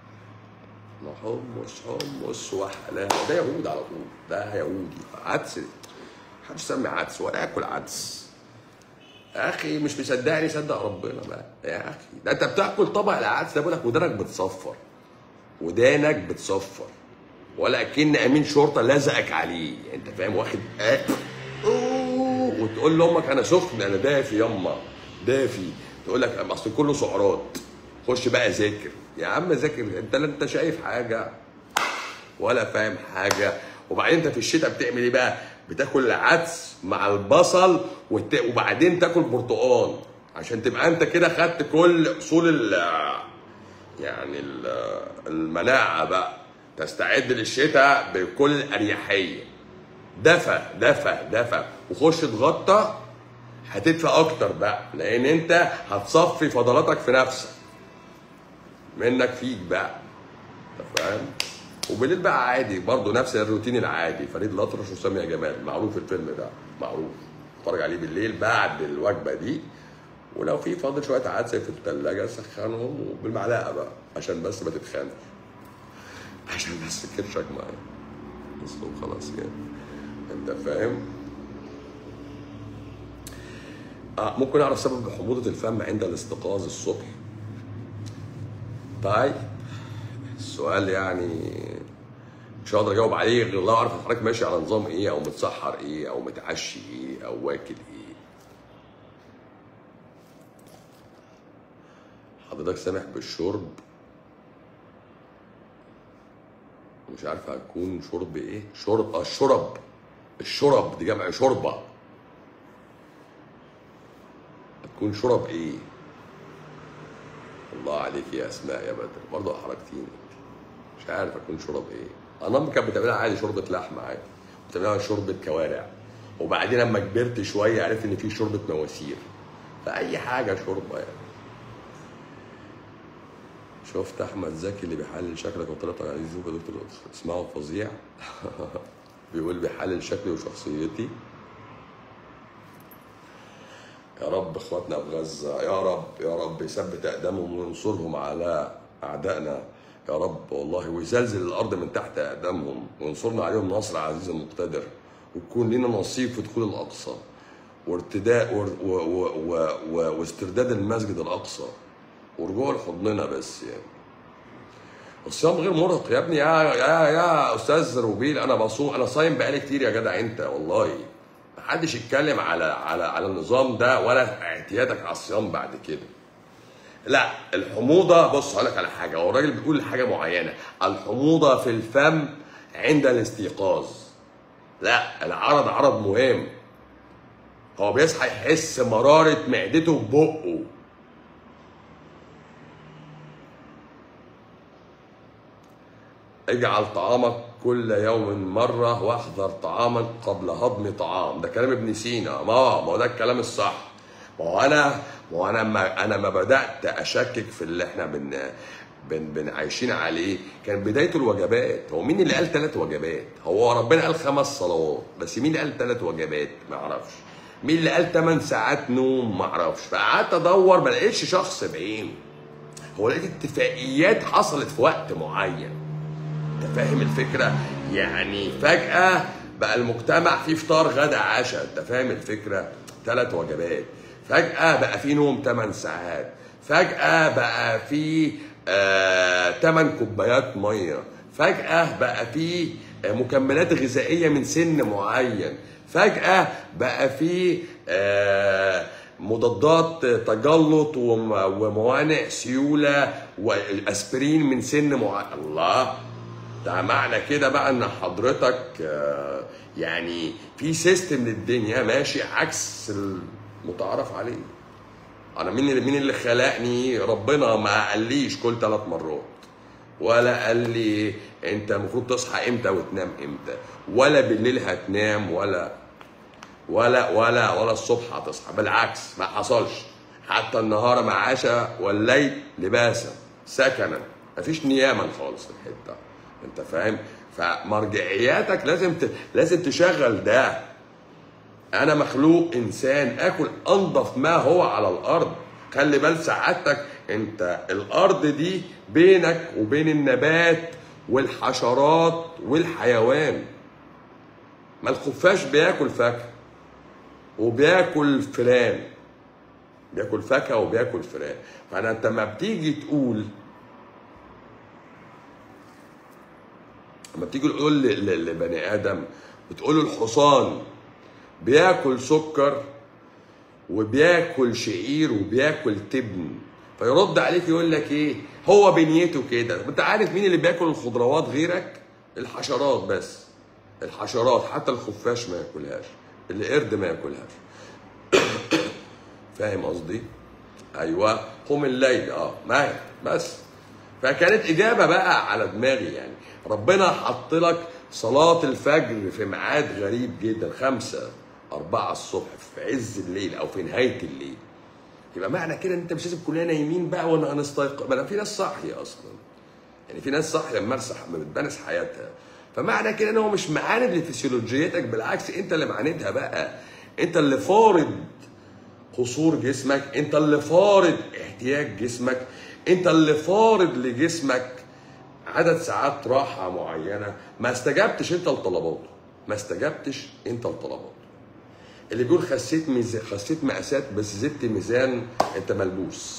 ما حمص حمص وحلاوه ده يهود على طول ده يهودي عدس محدش يسمي عدس ولا ياكل عدس يا اخي مش مصدقني صدق ربنا بقى يا اخي ده انت بتاكل طبق العدس ده بقول لك ودانك بتصفر ودانك بتصفر ولا اكن امين شرطه لزقك عليه انت فاهم واخد أكل أوه، وتقول لامك انا سخن انا دافي يما دافي تقول لك اصل كله سعرات خش بقى ذاكر يا عم ذاكر انت لا انت شايف حاجه ولا فاهم حاجه وبعدين انت في الشتاء بتعمل ايه بقى بتاكل العدس مع البصل وت... وبعدين تاكل برتقال عشان تبقى انت كده خدت كل اصول ال... يعني ال- المناعه بقى تستعد للشتاء بكل اريحيه دفى دفى دفى وخش اتغطى هتدفى اكتر بقى لان انت هتصفي فضلاتك في نفسك منك فيك بقى انت فاهم وبالليل بقى عادي برضه نفس الروتين العادي فريد الأطرش وسامية جمال معروف الفيلم ده معروف اتفرج عليه بالليل بعد الوجبه دي ولو في فاضل شويه عدس في الثلاجه سخنهم وبالمعلقه بقى عشان بس ما تتخانش عشان بس كرشك معايا بس وخلاص يعني انت فاهم آه ممكن اعرف سبب حموضه الفم عند الاستيقاظ الصبح طيب السؤال يعني مش هقدر اجاوب عليه غير لو اعرف حضرتك ماشي على نظام ايه او متسحر ايه او متعشي ايه او واكل ايه حضرتك سامح بالشرب مش عارف هتكون شرب ايه شرب اه الشرب الشرب دي جمع شوربه هتكون شرب ايه الله عليك يا اسماء يا بدر برضه احرجتيني مش عارف اكون شرب ايه انا امي كانت بتعملها عادي شوربه لحمه عادي بتعملها شوربه كوارع وبعدين لما كبرت شويه عرفت ان في شوربه مواسير فاي حاجه شوربه يعني شفت احمد زكي اللي بيحلل شكلك وطلعت على اليوتيوب يا دكتور اسمعه فظيع بيقول بيحلل شكلي وشخصيتي يا رب اخواتنا في غزه يا رب يا رب يثبت اقدامهم وينصرهم على اعدائنا يا رب والله ويزلزل الارض من تحت اقدامهم وينصرنا عليهم نصر عزيز مقتدر ويكون لنا نصيب في دخول الاقصى وارتداء و... و... و... و... و... واسترداد المسجد الاقصى ورجوع لحضننا بس يعني الصيام غير مرهق يا ابني يا يا يا استاذ روبيل انا بصوم انا صايم بقالي كتير يا جدع انت والله محدش يتكلم على على على النظام ده ولا اعتيادك على الصيام بعد كده لا الحموضه بص هقول لك على حاجه هو الراجل بيقول حاجه معينه الحموضه في الفم عند الاستيقاظ لا العرض عرض مهم هو بيصحى يحس مراره معدته ببقه اجعل طعامك كل يوم مرة واحذر طعامك قبل هضم طعام ده كلام ابن سينا ما ما هو ده الكلام الصح ما هو انا ما هو انا ما انا ما بدات اشكك في اللي احنا بن بن بن عايشين عليه كان بدايته الوجبات هو مين اللي قال ثلاث وجبات هو ربنا قال خمس صلوات بس مين اللي قال ثلاث وجبات ما اعرفش مين اللي قال 8 ساعات نوم ما اعرفش فقعدت ادور ما لقيتش شخص بعينه هو لقيت اتفاقيات حصلت في وقت معين انت فاهم الفكره يعني فجاه بقى المجتمع فيه فطار غدا عشاء انت فاهم الفكره ثلاث وجبات فجاه بقى فيه نوم 8 ساعات فجاه بقى فيه آه 8 كوبايات ميه فجاه بقى فيه آه، مكملات غذائيه من سن معين فجاه بقى فيه آه مضادات تجلط وم- وموانع سيوله والاسبرين من سن معين الله ده معنى كده بقى ان حضرتك آه، يعني في سيستم للدنيا ماشي عكس المتعارف عليه انا مين اللي مين اللي خلقني ربنا ما قاليش كل ثلاث مرات ولا قال لي انت المفروض تصحى امتى وتنام امتى ولا بالليل هتنام ولا ولا ولا ولا الصبح هتصحى بالعكس ما حصلش حتى النهار معاشة والليل لباسا سكنا مفيش نياما خالص في الحته انت فاهم فمرجعياتك لازم ت... لازم تشغل ده انا مخلوق انسان اكل انضف ما هو على الارض خلي بال سعادتك انت الارض دي بينك وبين النبات والحشرات والحيوان ما الخفاش بياكل فاكهه وبياكل فئران بياكل فاكهه وبياكل فئران فانا انت لما بتيجي تقول لما بتيجي تقول ل- ل- لبني ادم بتقول له الحصان بياكل سكر وبياكل شعير وبياكل تبن فيرد عليك يقول لك ايه هو بنيته كده طب انت عارف مين اللي بياكل الخضروات غيرك الحشرات بس الحشرات حتى الخفاش ما ياكلهاش القرد ما ياكلهاش فاهم قصدي ايوه قم الليل اه ما بس فكانت اجابه بقى على دماغي يعني ربنا حط لك صلاه الفجر في ميعاد غريب جدا خمسة أربعة الصبح في عز الليل أو في نهاية الليل يبقى معنى كده ان انت مش لازم كلنا نايمين بقى وانا هنستيقظ ما أنا في ناس صاحيه اصلا يعني في ناس صاحيه ممارسه ما بتمارس حياتها فمعنى كده ان هو مش معاند لفسيولوجيتك بالعكس انت اللي معاندها بقى انت اللي فارض قصور جسمك انت اللي فارض احتياج جسمك انت اللي فارض لجسمك عدد ساعات راحه معينه ما استجبتش انت لطلباته ما استجبتش انت لطلباته اللي بيقول خسيت ميزان خسيت مقاسات بس زدت ميزان انت ملبوس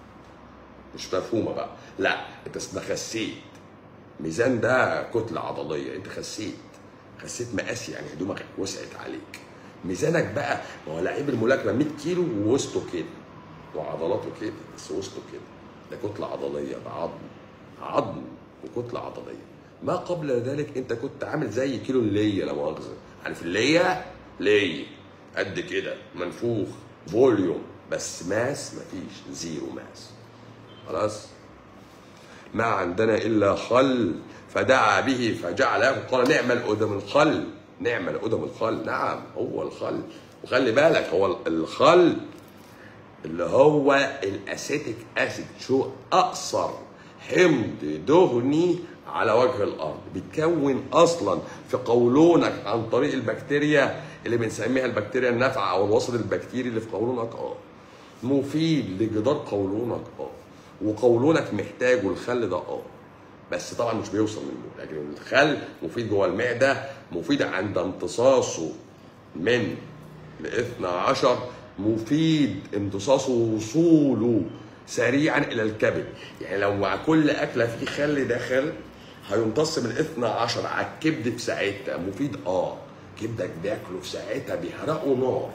مش مفهومه بقى لا انت اسمها خسيت ميزان ده كتله عضليه انت خسيت خسيت مقاس يعني هدومك وسعت عليك ميزانك بقى ما هو لعيب الملاكمه 100 كيلو ووسطه كده وعضلاته كده بس وسطه كده ده كتله عضليه ده عظم عظم وكتله عضليه ما قبل ذلك انت كنت عامل زي كيلو الليه لا مؤاخذه عارف الليه ليه قد كده منفوخ فوليوم بس ماس مفيش زيرو ماس خلاص ما عندنا الا خل فدعا به فجعله قال نعم الادم الخل نعم الادم الخل نعم هو الخل وخلي بالك هو الخل اللي هو الاسيتيك اسيد شو اقصر حمض دهني على وجه الارض بيتكون اصلا في قولونك عن طريق البكتيريا اللي بنسميها البكتيريا النافعه او الوسط البكتيري اللي في قولونك اه مفيد لجدار قولونك اه وقولونك محتاجه الخل ده اه بس طبعا مش بيوصل منه لكن الخل مفيد جوه المعده مفيد عند امتصاصه من الاثنى عشر مفيد امتصاصه ووصوله سريعا الى الكبد يعني لو مع كل اكله في خل داخل هيمتص من الاثنى عشر على الكبد في ساعتها مفيد اه كبدك بياكله في ساعتها بيحرقوا نار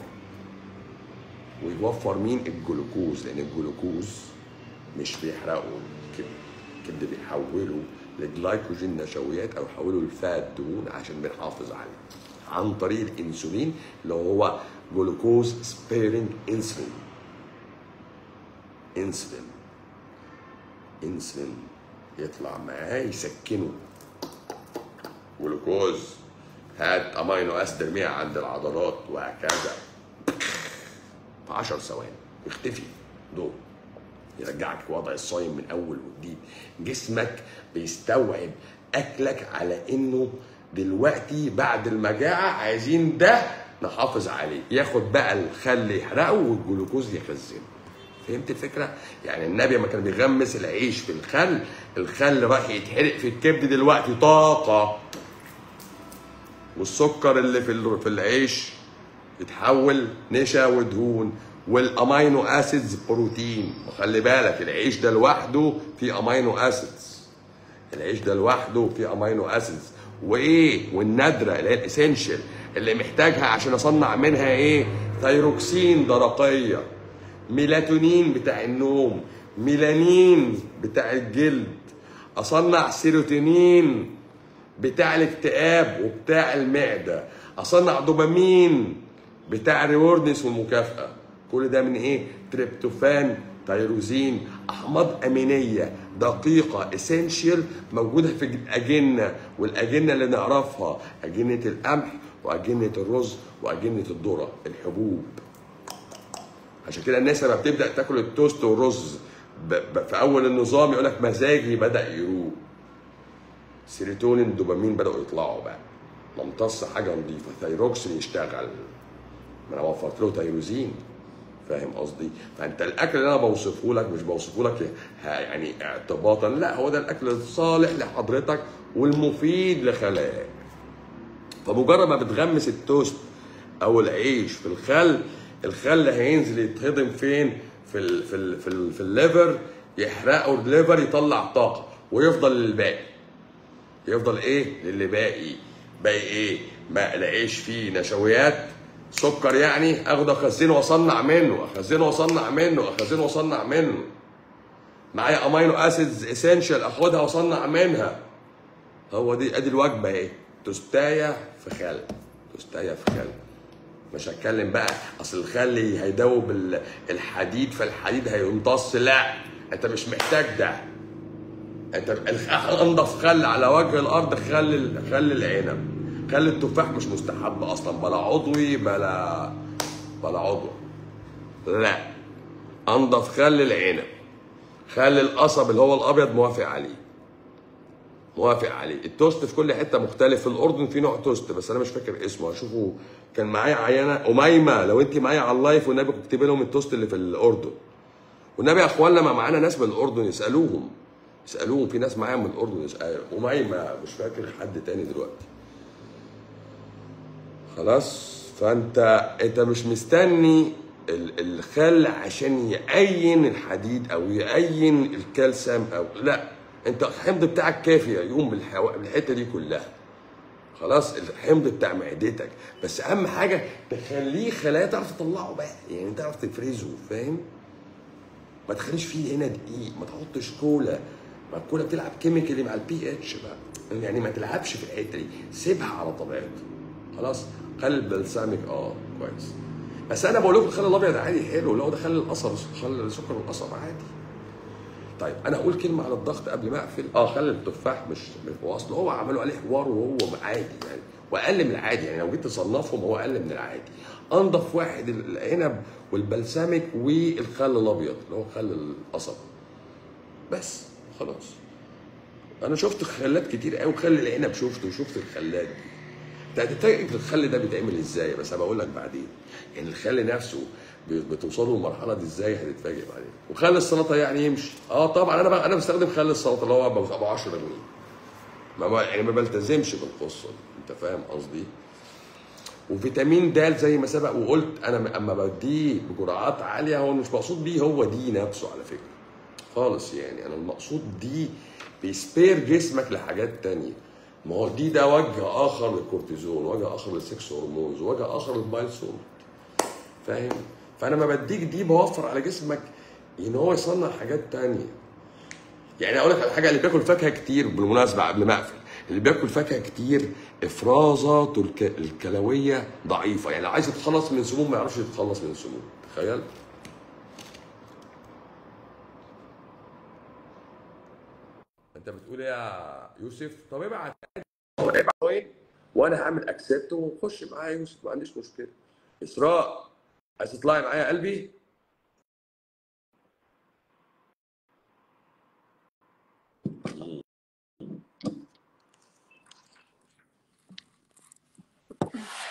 ويوفر مين الجلوكوز لان الجلوكوز مش بيحرقه الكبد الكبد بيحوله لجلايكوجين نشويات او يحوله لفات دهون عشان بنحافظ عليه عن طريق الانسولين اللي هو جلوكوز سبيرنج انسولين انسولين انسولين يطلع معاه يسكنه جلوكوز هات امينو اسيد ارميها عند العضلات وهكذا في 10 ثواني يختفي دول يرجعك وضع الصايم من اول وجديد جسمك بيستوعب اكلك على انه دلوقتي بعد المجاعه عايزين ده نحافظ عليه ياخد بقى الخل يحرقه والجلوكوز يخزنه فهمت الفكره يعني النبي لما كان بيغمس العيش في الخل الخل راح يتحرق في الكبد دلوقتي طاقه والسكر اللي في ال- في العيش يتحول نشا ودهون والامينو اسيدز بروتين وخلي بالك العيش ده لوحده فيه امينو اسيدز العيش ده لوحده فيه امينو اسيدز وايه والنادره اللي هي الاسينشال اللي محتاجها عشان اصنع منها ايه ثيروكسين درقيه ميلاتونين بتاع النوم ميلانين بتاع الجلد اصنع سيروتونين بتاع الاكتئاب وبتاع المعده اصنع دوبامين بتاع الريوردنس والمكافاه كل ده من ايه تريبتوفان تيروزين احماض امينيه دقيقه اسينشال موجوده في الاجنه والاجنه اللي نعرفها اجنه القمح واجنه الرز واجنه الذره الحبوب عشان كده الناس لما بتبدا تاكل التوست والرز ب- ب- في اول النظام يقول لك مزاجي بدا يروق سيروتونين دوبامين بداوا يطلعوا بقى نمتص حاجه نظيفه ثيروكسين يشتغل ما انا وفرت له تيروزين فاهم قصدي؟ فانت الاكل اللي انا بوصفه لك مش بوصفه لك ه- يعني اعتباطا لا هو ده الاكل الصالح لحضرتك والمفيد لخلاياك فمجرد ما بتغمس التوست او العيش في الخل الخل هينزل يتهضم فين في ال في ال في, ال في الليفر يحرقه الليفر يطلع طاقه ويفضل للباقي يفضل ايه للي باقي باقي ايه ما العيش فيه نشويات سكر يعني اخده اخزنه واصنع منه اخزنه واصنع منه اخزنه واصنع منه معايا امينو اسيدز اسينشال اخدها واصنع منها هو دي ادي الوجبه اهي توستايه في خل توستايه في خل مش هتكلم بقى اصل الخل هيدوب ال- الحديد فالحديد هيمتص لا انت مش محتاج ده انت الخ- انضف خل على وجه الارض خل ال- خل العنب خل التفاح مش مستحب اصلا بلا عضوي بلا بلا عضو لا انضف خل العنب خل القصب اللي هو الابيض موافق عليه موافق عليه التوست في كل حته مختلف في الاردن في نوع توست بس انا مش فاكر اسمه هشوفه كان معايا عينه اميمه لو انت معايا على اللايف والنبي اكتبي لهم التوست اللي في الاردن والنبي يا اخوانا ما معانا ناس من الاردن يسالوهم يسالوهم في ناس معايا من الاردن يسالوا اميمه مش فاكر حد تاني دلوقتي خلاص فانت انت مش مستني ال- الخل عشان يأين الحديد او يأين الكالسيوم او لا انت الحمض بتاعك كافي يقوم بالحو... بالحته دي كلها خلاص الحمض بتاع معدتك بس اهم حاجه تخليه خلايا تعرف تطلعه بقى يعني تعرف تفرزه فاهم ما تخليش فيه هنا دقيق ما تحطش كولا ما الكولا بتلعب كيميكالي مع البي اتش بقى يعني ما تلعبش في الحته دي سيبها على طبيعتها خلاص خلي البلسامك اه كويس بس انا بقول لكم الخل الابيض عادي حلو لو ده خل القصب خل سكر القصب عادي طيب انا اقول كلمه على الضغط قبل ما اقفل اه خلي التفاح مش مش هو اصل هو عملوا عليه حوار وهو عادي يعني واقل من العادي يعني لو جيت تصنفهم هو اقل من العادي انضف واحد العنب والبلسمك والخل الابيض اللي هو خل القصب بس خلاص انا شفت خلات كتير قوي خل العنب شفته وشفت الخلات دي انت هتتفاجئ الخل ده بيتعمل ازاي بس انا بقول لك بعدين يعني الخل نفسه بي- بتوصلوا للمرحله دي ازاي هتتفاجئ بعدين وخل السلطه يعني يمشي اه طبعا انا بقى انا بستخدم خل السلطه اللي هو ابو أبو 10 جنيه ما ما- يعني ما بلتزمش بالقصه دي انت فاهم قصدي وفيتامين د زي ما سبق وقلت انا اما بديه بجرعات عاليه هو مش مقصود بيه هو دي نفسه على فكره خالص يعني انا المقصود دي بيسبير جسمك لحاجات تانية ما هو دي ده وجه اخر للكورتيزون وجه اخر للسكس هرمونز وجه اخر للبايل سولت فاهم فانا ما بديك دي بوفر على جسمك ان هو يصنع حاجات تانية يعني اقول لك على حاجه اللي بياكل فاكهه كتير بالمناسبه قبل ما اقفل اللي بياكل فاكهه كتير افرازاته الك- الكلويه ضعيفه يعني لو عايز يتخلص من سموم ما يعرفش يتخلص من السموم تخيل انت بتقول ايه يا يوسف طب ابعت ابعت وين وانا هعمل اكسبت ونخش معايا يا يوسف ما عنديش مشكله اسراء عايز تطلعي معايا يا قلبي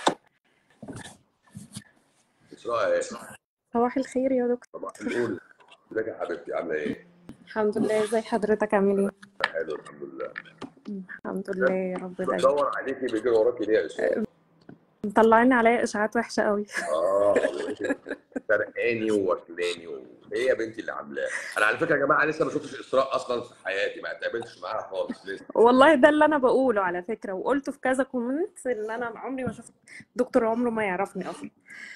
اسراء ايه صباح الخير يا دكتور طبعا الاولى ازيك يا حبيبتي عامله ايه؟ الحمد لله ازي حضرتك عامل ايه حلو الحمد لله الحمد لله يا رب دايما بدور عليكي بيجري وراكي ليه يا اسراء؟ مطلعين عليا اشاعات وحشه قوي اه سرقاني وواكلاني و... هي يا بنتي اللي عاملاه انا على فكره يا جماعه لسه ما شفتش اسراء اصلا في حياتي ما اتقابلتش معاها خالص لسه والله ده اللي انا بقوله على فكره وقلته في كذا كومنت ان انا عمري ما شفت دكتور عمره ما يعرفني اصلا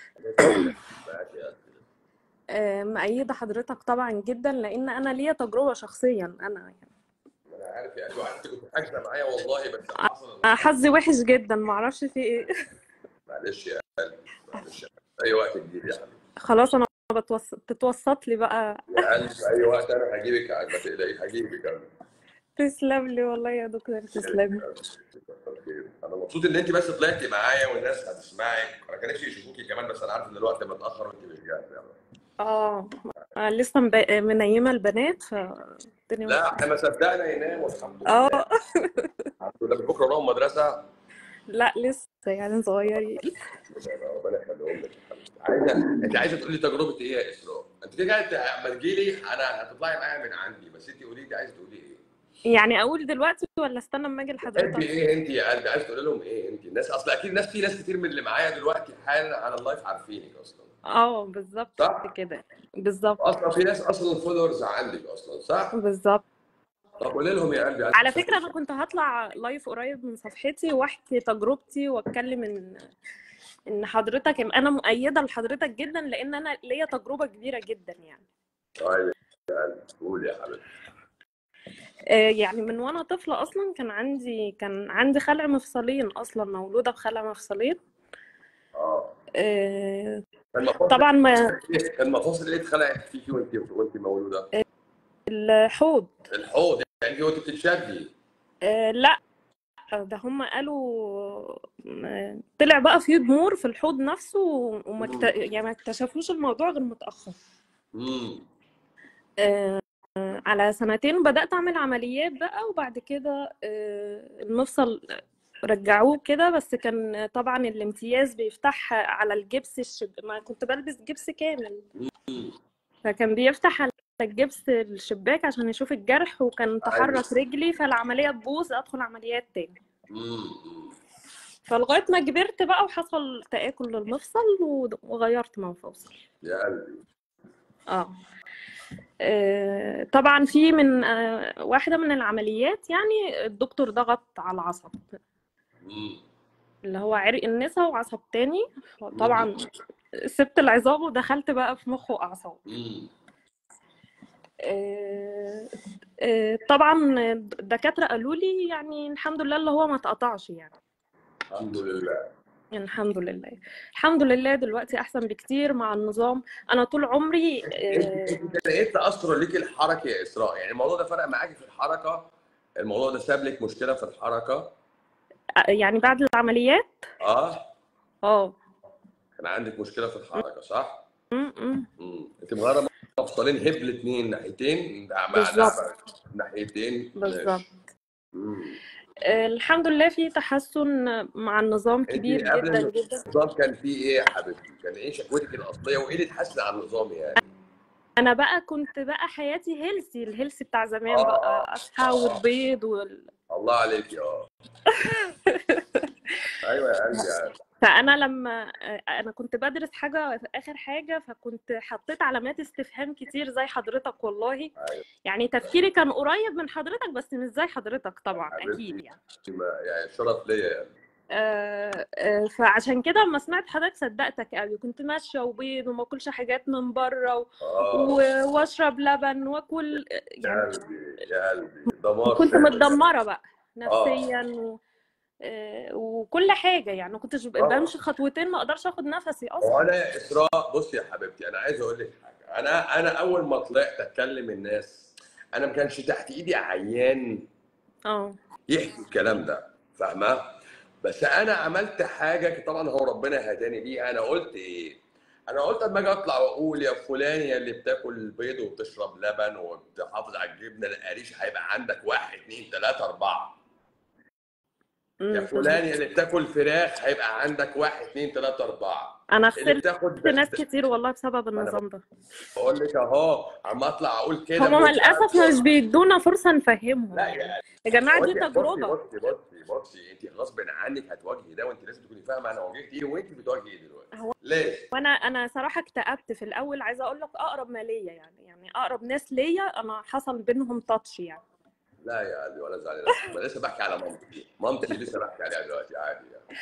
آه، مأيدة حضرتك طبعا جدا لان انا ليا تجربه شخصيا انا يعني انا عارف يا قلبي وعارف كنت حاجزه معايا والله بس حصل آه، حظي وحش جدا معرفش في ايه معلش يا قلبي معلش يا قلبي. اي وقت تجيب يا حبيبي خلاص انا بتوسط تتوسط لي بقى يا قلبي اي وقت انا هجيبك ما تقلقيش هجيبك انا تسلم لي والله يا دكتور تسلم لي انا مبسوط ان انت بس طلعتي معايا والناس هتسمعك انا كان نفسي يشوفوكي كمان بس انا عارف ان الوقت متاخر وانت مش جاهزه يعني. اه أنا لسه مب- منيمه البنات فالدنيا لا احنا ما صدقنا يناموا الحمد لله اه الحمد لله من بكره نروح مدرسه لا لسه يعني صغيرين ربنا يخليهم لك يا حبيبتي عايزه انت عايزه تقولي تجربه ايه يا اسراء؟ انت كده كده اما تجيلي انا هتطلعي معايا من عندي بس انت قولي لي عايزه تقولي ايه؟ يعني اقول دلوقتي ولا استنى اما اجي انت لحضرتك ايه انت يا قلبي عايز تقولي لهم ايه انت؟ الناس اصل اكيد ناس في ناس كتير من اللي معايا دلوقتي حالا على اللايف عارفينك اصلا اه بالظبط صح؟ كده بالظبط اصلا في ناس اصلا فولورز عندك اصلا صح؟ بالظبط طب قولي لهم يا قلبي عايز على فكره انا كنت هطلع لايف قريب من صفحتي واحكي تجربتي واتكلم ان ان حضرتك انا مؤيده لحضرتك جدا لان انا ليا تجربه كبيره جدا يعني طيب يا قلبي قول يا حبيبتي آه، يعني من وانا طفله اصلا كان عندي كان عندي خلع مفصلين اصلا مولوده بخلع مفصلين اه آه، المفاصل طبعا ما المفاصل اللي اتخلقت فيكي وانت وانت مولوده الحوض الحوض يعني وانت بتتشدي آه، لا ده هم قالوا آه، طلع بقى في ضمور في الحوض نفسه وما اكت... يعني ما اكتشفوش الموضوع غير متأخر امم آه، على سنتين بدأت أعمل عمليات بقى وبعد كده آه، المفصل رجعوه كده بس كان طبعا الامتياز بيفتح على الجبس الشب... ما كنت بلبس جبس كامل فكان بيفتح على الجبس الشباك عشان يشوف الجرح وكان تحرك رجلي فالعملية تبوظ أدخل عمليات تاني امم فلغاية ما كبرت بقى وحصل تآكل للمفصل و- وغيرت مفاصل يا قلبي اه آه، طبعا في من آه، واحدة من العمليات يعني الدكتور ضغط على العصب امم اللي هو عرق النسا وعصب تاني طبعا سبت العظام ودخلت بقى في مخ وأعصاب امم آه، آه، طبعا الدكاترة قالوا لي يعني الحمد لله اللي هو ما اتقطعش يعني الحمد لله الحمد لله الحمد لله دلوقتي احسن بكتير مع النظام انا طول عمري انت آه، انت كان ايه تاثر ليك الحركه يا اسراء يعني الموضوع ده فرق معاكي في الحركه الموضوع ده ساب لك مشكله في الحركه يعني بعد العمليات اه اه كان عندك مشكله في الحركه صح م- م. امم انت مغيره مفصلين هب الاثنين ناحيتين مع بالظبط. ناحيتين بالظبط امم آه، الحمد لله في تحسن مع النظام انت كبير قبل جدا جدا النظام كان فيه ايه يا حبيبتي؟ كان ايه شكوتك الاصليه وايه اللي اتحسن على النظام يعني؟ انا بقى كنت بقى حياتي هيلسي الهيلسي بتاع زمان آه. بقى اصحى والبيض وال... الله عليك يا ايوه يا قلبي يعني. فانا لما انا كنت بدرس حاجه في اخر حاجه فكنت حطيت علامات استفهام كتير زي حضرتك والله أيوة. يعني تفكيري كان قريب من حضرتك بس مش زي حضرتك طبعا حبيبتي. اكيد يعني ما- يعني شرف ليا يعني آه، آه، فعشان كده لما سمعت حضرتك صدقتك قوي كنت ماشيه وبيض وما اكلش حاجات من بره و... اه و- واشرب لبن واكل يا يعني قلبي يا قلبي دمار كنت شامل. متدمره بقى نفسيا و... آه، وكل حاجه يعني ما كنتش ب- آه. بمشي خطوتين ما اقدرش اخد نفسي اصلا وانا يا اسراء بصي يا حبيبتي انا عايز اقول لك حاجه انا انا اول ما طلعت اتكلم الناس انا ما كانش تحت ايدي عيان اه يحكي الكلام ده فاهمه بس انا عملت حاجه طبعا هو ربنا هداني ليها انا قلت ايه انا قلت اما اجي اطلع واقول يا فلان يا اللي بتاكل البيض وبتشرب لبن وبتحافظ على الجبنه القريش هيبقى عندك واحد اثنين ثلاثه اربعه يا أمم، فلان فهمت اللي بتاكل فراخ هيبقى عندك واحد اثنين ثلاثة أربعة انا اللي خسرت بتاخد ده ناس ده- كتير والله بسبب أنا النظام ده بقول لك أهو عم أطلع أقول كده هما بمنتهى للاسف مش الجرأة بيدونا فرصة نفهمهم لا يعني يعني يا جماعة بقول دي لك بصي تجربة بصي بصي بصي أنت غصب عنك هتواجهي ده وأنت لازم تكوني فاهمة أنا واجهت إيه وأنت بتواجهي إيه دلوقتي هو ليه؟ وانا انا صراحة اكتئبت في الاول عايزة اقول لك اقرب ما ليا يعني يعني اقرب ناس ليا انا حصل بينهم تاتش يعني لا يا قلبي ولا زعلان نفسك ما لسه بحكي على مامتي مامتي لسه بحكي عليها دلوقتي عادي يعني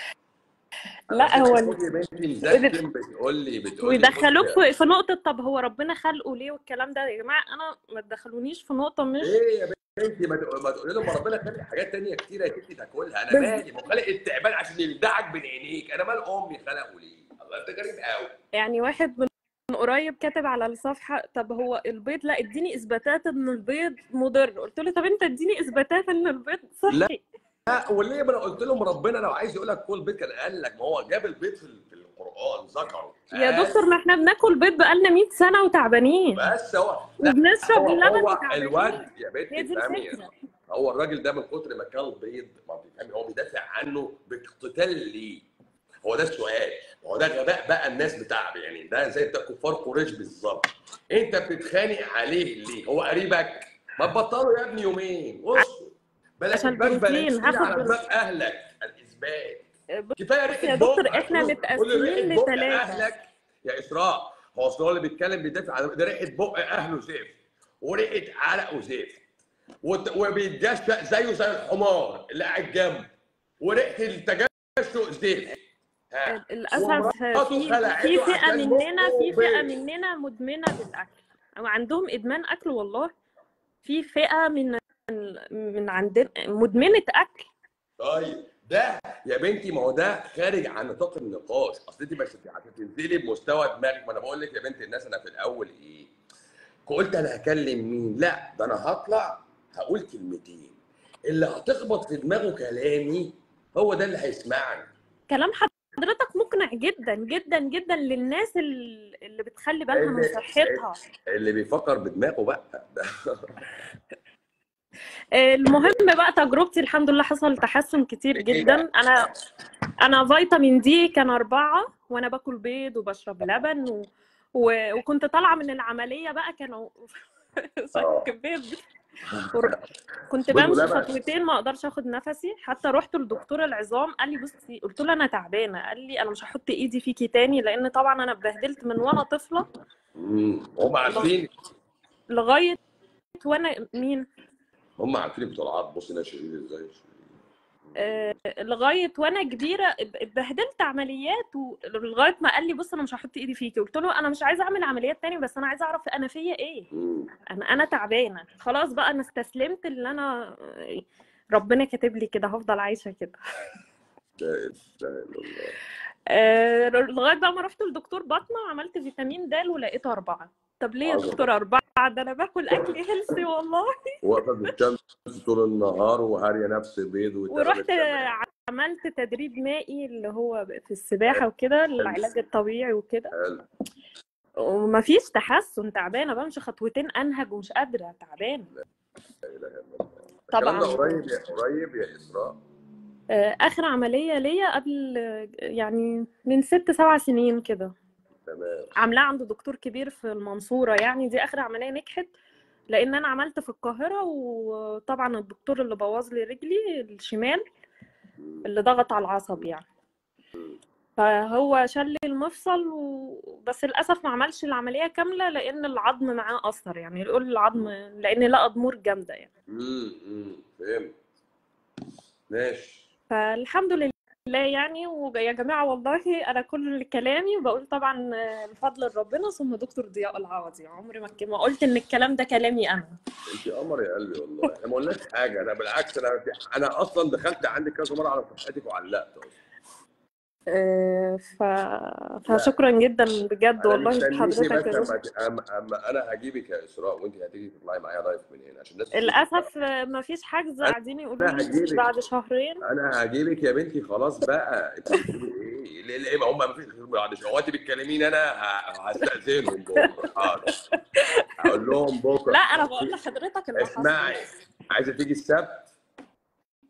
انا لا هو شايف يا بنتي مزكم بتقول لي بتقول لي ويدخلوك بص في في نقطة طب هو ربنا خلقه ليه والكلام ده يا جماعة أنا ما تدخلونيش في نقطة مش ايه يا بنتي ما تقول- ما تقولي لهم ما ربنا خلق حاجات تانية كتيرة يا ستي تاكلها انا بس مالي ما هو خلق التعبان عشان يلدعك بين عينيك انا مال امي خلقه ليه الله انت غريب قوي يعني واحد من من قريب كاتب على الصفحة طب هو البيض لا اديني إثباتات إن البيض مضر قلت له طب أنت اديني إثباتات إن البيض لا صحي لا وليه ما انا قلت لهم ربنا لو عايز يقول لك كل بيض كان قال لك ما هو جاب البيض في ال- في القران ذكره يا قال دكتور ما احنا بناكل بيض بقالنا 100 سنة وتعبانين بس هو لا وبنشرب هو اللبن هو وتعبانين الواد يا هي بنتي دي افهمي الفكرة هو الراجل ده من كتر ما كان بيض ما بتفهمي هو بيدافع عنه باقتتال ليه هو ده السؤال هو ده غباء بقى الناس بتاع يعني ده زي بتاع كفار قريش بالظبط انت بتتخانق عليه ليه هو قريبك ما تبطلوا يا ابني يومين اصبر بلاش عشان تبان بروتين بلاش هاخد على بروتين دماغ اهلك الاثبات كفايه بص يا ريحه دكتور بقك احنا قول قول لي متقسمين ريحه بق لثلاثة اهلك يا اسراء هو اصل هو اللي بيتكلم بيدافع عن ده ريحه بق اهله زفت وريحه عرقه زفت وت- وبيتجشأ زيه زي الحمار اللي قاعد جنبه وريحه التجشؤ زفت ها للأسف ومراته في في خلعته فئة عشان مننا بقه في فئة بيض مننا مدمنة بالأكل أو عندهم إدمان أكل والله في فئة من من عندنا مدمنة أكل طيب ده يا بنتي ما هو ده خارج عن نطاق النقاش اصل انت مش هتنزلي بمستوى دماغك ما انا بقول لك يا بنت الناس انا في الاول ايه قلت انا هكلم مين لا ده انا هطلع هقول كلمتين اللي هتخبط في دماغه كلامي هو ده اللي هيسمعني كلام حضرتك مقنع جدا جدا جدا للناس ال- اللي بتخلي بالها من اللي صحتها اللي بيفكر بدماغه بقى ده المهم بقى تجربتي الحمد لله حصل تحسن كتير جدا انا انا فيتامين دي كان أربعة وانا باكل بيض وبشرب لبن و... و... وكنت طالعة من العملية بقى كانوا شك بيض ور- كنت بيض بمشي ولبن. خطوتين ما اقدرش اخد نفسي حتى رحت لدكتور العظام قال لي بصي قلت له انا تعبانه قال لي انا مش هحط ايدي فيكي تاني لان طبعا انا اتبهدلت من وانا طفله مم. هم عارفين لغايه وانا مين هم عارفين بتوع العرض بص انا شرير ازاي آه، لغايه وانا كبيره ات- اتبهدلت عمليات ولغايه ما قال لي بص انا مش هحط ايدي فيكي قلت له انا مش عايزه اعمل عمليات تاني بس انا عايزه اعرف انا فيا ايه مم. انا انا تعبانه خلاص بقى انا استسلمت اللي انا ربنا كاتب لي كده هفضل عايشه كده لا اله الا الله آه، لغايه بقى ما رحت لدكتور باطنه وعملت فيتامين د ولقيته اربعه طب ليه يا عظمة. دكتور اربعه ده انا باكل اكل هيلثي والله واقفه في الشمس طول النهار وهاريه نفس بيض وتمام ورحت التمام. عملت تدريب مائي اللي هو في السباحه وكده العلاج الطبيعي وكده حلو ومفيش تحسن تعبانه بمشي خطوتين انهج ومش قادره تعبانه لا اله الا الله طبعا الكلام ده قريب يا قريب يا اسراء آه، اخر عمليه ليا قبل آه، يعني من ست سبع سنين كده تمام عاملاه عند دكتور كبير في المنصورة يعني دي آخر عملية نجحت لأن أنا عملت في القاهرة وطبعا الدكتور اللي بوظ لي رجلي الشمال مم. اللي ضغط على العصب يعني فهو شال لي المفصل و... بس للأسف ما عملش العملية كاملة لأن العظم معاه أثر يعني يقول العظم لأن لقى ضمور جامدة يعني امم امم فهمت ماشي فالحمد لله يعني ويا جماعة والله أنا كل كلامي بقول طبعا الفضل لربنا ثم دكتور ضياء العوضي عمري ما ما قلت إن الكلام ده كلامي أنا انت قمر يا قلبي والله احنا ما قلناش حاجه انا بالعكس انا انا اصلا دخلت عندك كذا مره على صفحتك وعلقت اصلا آه، ف... فشكرا جدا بجد انا والله مستنيكي حضرتك بس يا اما دكتور. اما اما انا هجيبك يا اسراء وانت هتيجي تطلعي معايا لايف من هنا عشان الناس تشوفك. للأسف ما فيش حجز قاعدين يقولوا أنا لي هجيلك. بعد شهرين انا هجيبك يا بنتي خلاص بقى انت بتقولي ايه ليه ليه ما هم ما فيش غير بعد شويه هو انت بتكلميني انا ه- هستاذنهم بكره حاضر هقول لهم بكره لا أنا بقول لحضرتك اللي اسمعي حصل عايزه تيجي السبت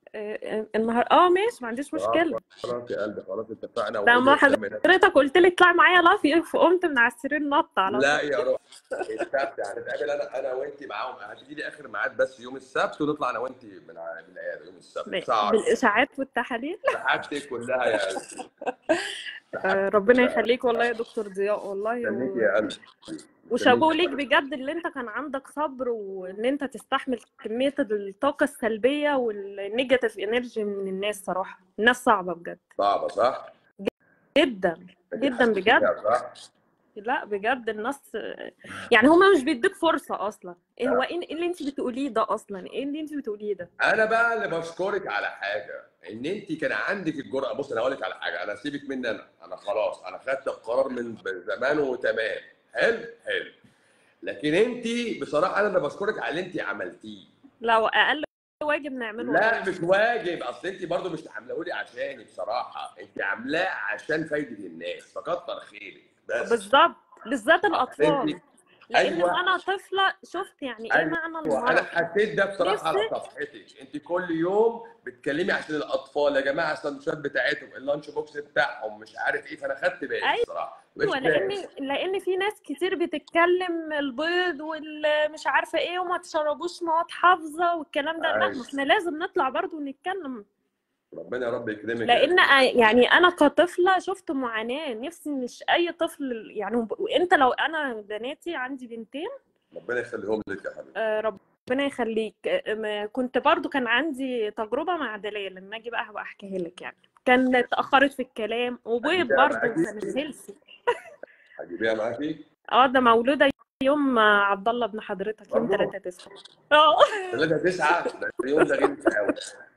آه، النهار اه ماشي ما عنديش مشكله خلاص يا قلبي خلاص اتفقنا لما وخدي قدام الناس. حضرتك قلت لي اطلع معايا لافي فقمت من على السرير نط على لا طول يا روح السبت هنتقابل انا انا وانت معاهم هتجي لي اخر ميعاد بس يوم السبت ونطلع انا وانت من ع- من العياده يوم السبت ب- الساعه 10 بالاشاعات والتحاليل حاجتك كلها يا قلبي آه، ربنا يخليك والله يا دكتور ضياء والله استنيك و... يا قلبي وشابوه ليك بجد اللي انت كان عندك صبر وان انت تستحمل كمية الطاقة السلبية والنيجاتيف انرجي من الناس صراحة الناس صعبة بجد صعبه صح؟ جدا أنت جدا حاسة بجد بيها، صح؟ لا بجد الناس يعني هما مش بيديك فرصة اصلا ايه هو ايه إيه اللي انت بتقوليه ده اصلا ايه اللي انت بتقوليه ده انا بقى اللي بشكرك على حاجه ان انت كان عندك الجرأه بص انا هقول لك على حاجه انا سيبك مني انا انا خلاص انا خدت القرار من زمان وتمام حلو حلو لكن انت بصراحه انا اللي بشكرك على اللي انت عملتيه لو اقل واجب نعمله لا والله. مش واجب اصل انت برضو مش عاملاه لي عشاني بصراحه انت عاملاه عشان فايده الناس فكتر خيرك بس بالظبط بالذات الاطفال انت لان أيوة. وانا طفله شفت يعني ايه أيوة. معنى انا المرض حسيت ده بصراحه على نفسي- صفحتك انت كل يوم بتكلمي عشان الاطفال يا جماعه السندوتشات بتاعتهم اللانش بوكس بتاعهم مش عارف ايه فانا خدت بالي أيوة. بصراحه مش ايوه لان فاهم. لان في ناس كتير بتتكلم البيض والمش عارفه ايه وما تشربوش مواد حافظه والكلام ده لا أيوة. ما احنا لازم نطلع برضو ونتكلم ربنا يا رب يكرمك لان أ- يعني انا كطفله شفت معاناه نفسي مش اي طفل يعني وب- وانت لو انا بناتي عندي بنتين ربنا يخليهم لك يا حبيبي آه، ربنا يخليك آه، ما- كنت برضو كان عندي تجربه مع دلال لما اجي بقى هبقى احكيها لك يعني كانت اتاخرت في الكلام وبيض هجيبها برضو معاكي؟ كانت هيلثي هجيبيها معاكي اه ده مولودة يوم عبد الله ابن حضرتك يوم برضو؟ 3 9 اه 3 9 ده اليوم ده غير قوي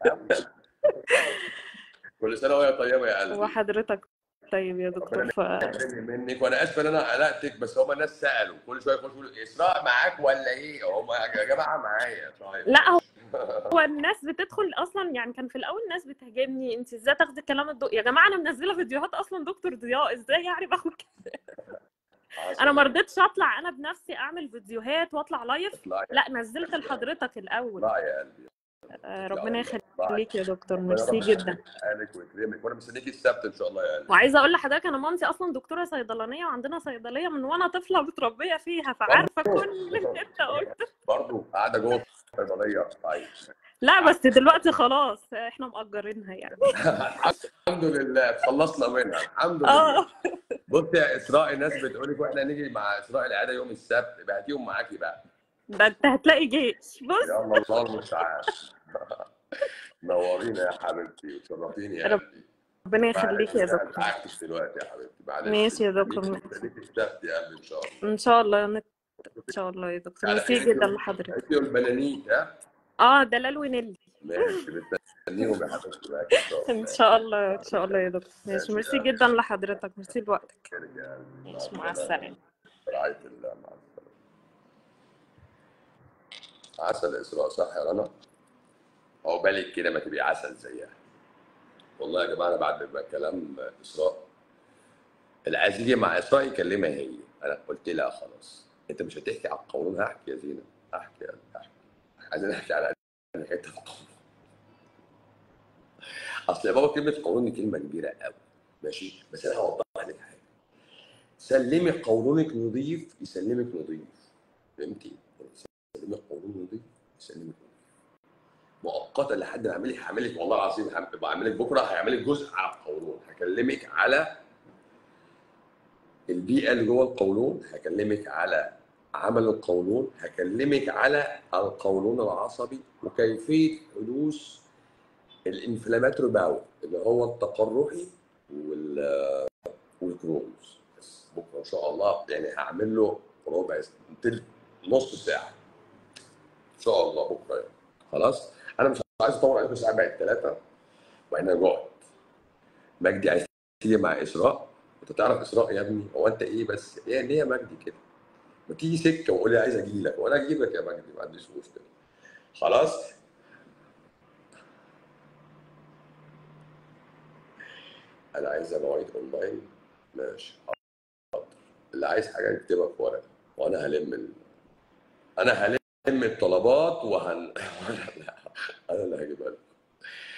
كل سنه وهي طيبه يا قلبي وحضرتك طيب يا دكتور ف... يحرمني منك وانا اسف ان انا قلقتك بس هم الناس سالوا كل شويه يخشوا يقولوا اسراء معاك ولا ايه؟ هم يا جماعه معايا طيب لا هو هو الناس بتدخل اصلا يعني كان في الاول الناس بتهاجمني انت ازاي تاخدي كلام الدكتور يا جماعه انا منزله فيديوهات اصلا دكتور ضياء ازاي يعني باخد كده انا ما رضيتش اطلع انا بنفسي اعمل فيديوهات واطلع لايف اطلعي لا نزلت لحضرتك الاول اطلعي يا قلبي آه، ربنا اطلعي. يخليك يا دكتور ربنا ميرسي يرحم جدا حالك ويكرمك وانا مستنيكي السبت ان شاء الله يا قلبي وعايزه اقول لحضرتك انا مامتي اصلا دكتوره صيدلانيه وعندنا صيدليه من وانا طفله متربيه فيها فعارفه برضه. كل اللي انت قلته برضه قاعده جوه الصيدليه طيب لا بس دلوقتي خلاص احنا مأجرينها يعني الحمد لله خلصنا منها الحمد لله اه بص يا اسراء الناس بتقول لك واحنا نيجي مع اسراء العياده يوم السبت يبقى هاتيهم معاكي بقى ده انت هتلاقي جيش بص يلا الله المستعان نورينا يا حبيبتي وتشرفيني يا رب- قلبي ربنا يخليك يا معلش، أنا دكتور هزعجتك دلوقتي يا حبيبتي معلش ماشي يا دكتور. مستنيك السبت يا قلبي ان شاء الله ان شاء الله نت... ان شاء الله يا دكتور على ميرسي خير جدا يوم- لحضرتك انت والبنانيت ها اه دلال ونيلي ماشي مستنيهم يا حبيبتي معاكي ان شاء الله ان شاء الله ان شاء الله يا دكتور ماشي ماشي ميرسي يا جدا لحضرتك ميرسي لوقتك خيرك يا قلبي ماشي مع السلامه رعاية الله مع السلامة عسل إسراء صح يا رنا؟ هو بالك كده ما تبقي عسل زيها والله يا جماعة أنا بعد ما كلام إسراء اللي عايز يجي مع إسراء يكلمها هي أنا قلت لها خلاص أنت مش هتحكي على القولون هحكي يا زينة أحكي يا أحكي عايزين نحكي على أنهي حتة في القولون أصل يا بابا كلمة قولون دي كلمة كبيرة قوي ماشي بس أنا هوضح لك حاجة سلمي قولونك نظيف يسلمك نظيف فهمتي؟ سلمي قولون نظيف يسلمك نظيف مؤقتا لحد ما اعمل لك هعمل لك والله العظيم هم- بعمل لك بكره هعمل لك جزء على القولون هكلمك على البيئه اللي جوه القولون هكلمك على عمل القولون هكلمك على القولون العصبي وكيفيه حدوث الانفلاماتوري باول اللي هو التقرحي وال والكرونز بس بكره ان شاء الله يعني هعمل له ربع س- تلت نص ساعه ان شاء الله بكره يعني خلاص انا مش عايز اطول عليكم الساعه بقت ثلاثه وبعدين انا جوعت مجدي عايز تيجي مع اسراء انت تعرف اسراء يا ابني هو انت ايه بس ايه ليه يا مجدي كده ما تيجي سكه وقول لي عايز اجي لك وانا اجيب لك يا مجدي ما عنديش مشكله خلاص انا عايز مواعيد اونلاين ماشي حاضر اللي عايز حاجه يكتبها في ورقه وانا هلم ال... انا هلم الطلبات وهن انا اللي هجيبها لكم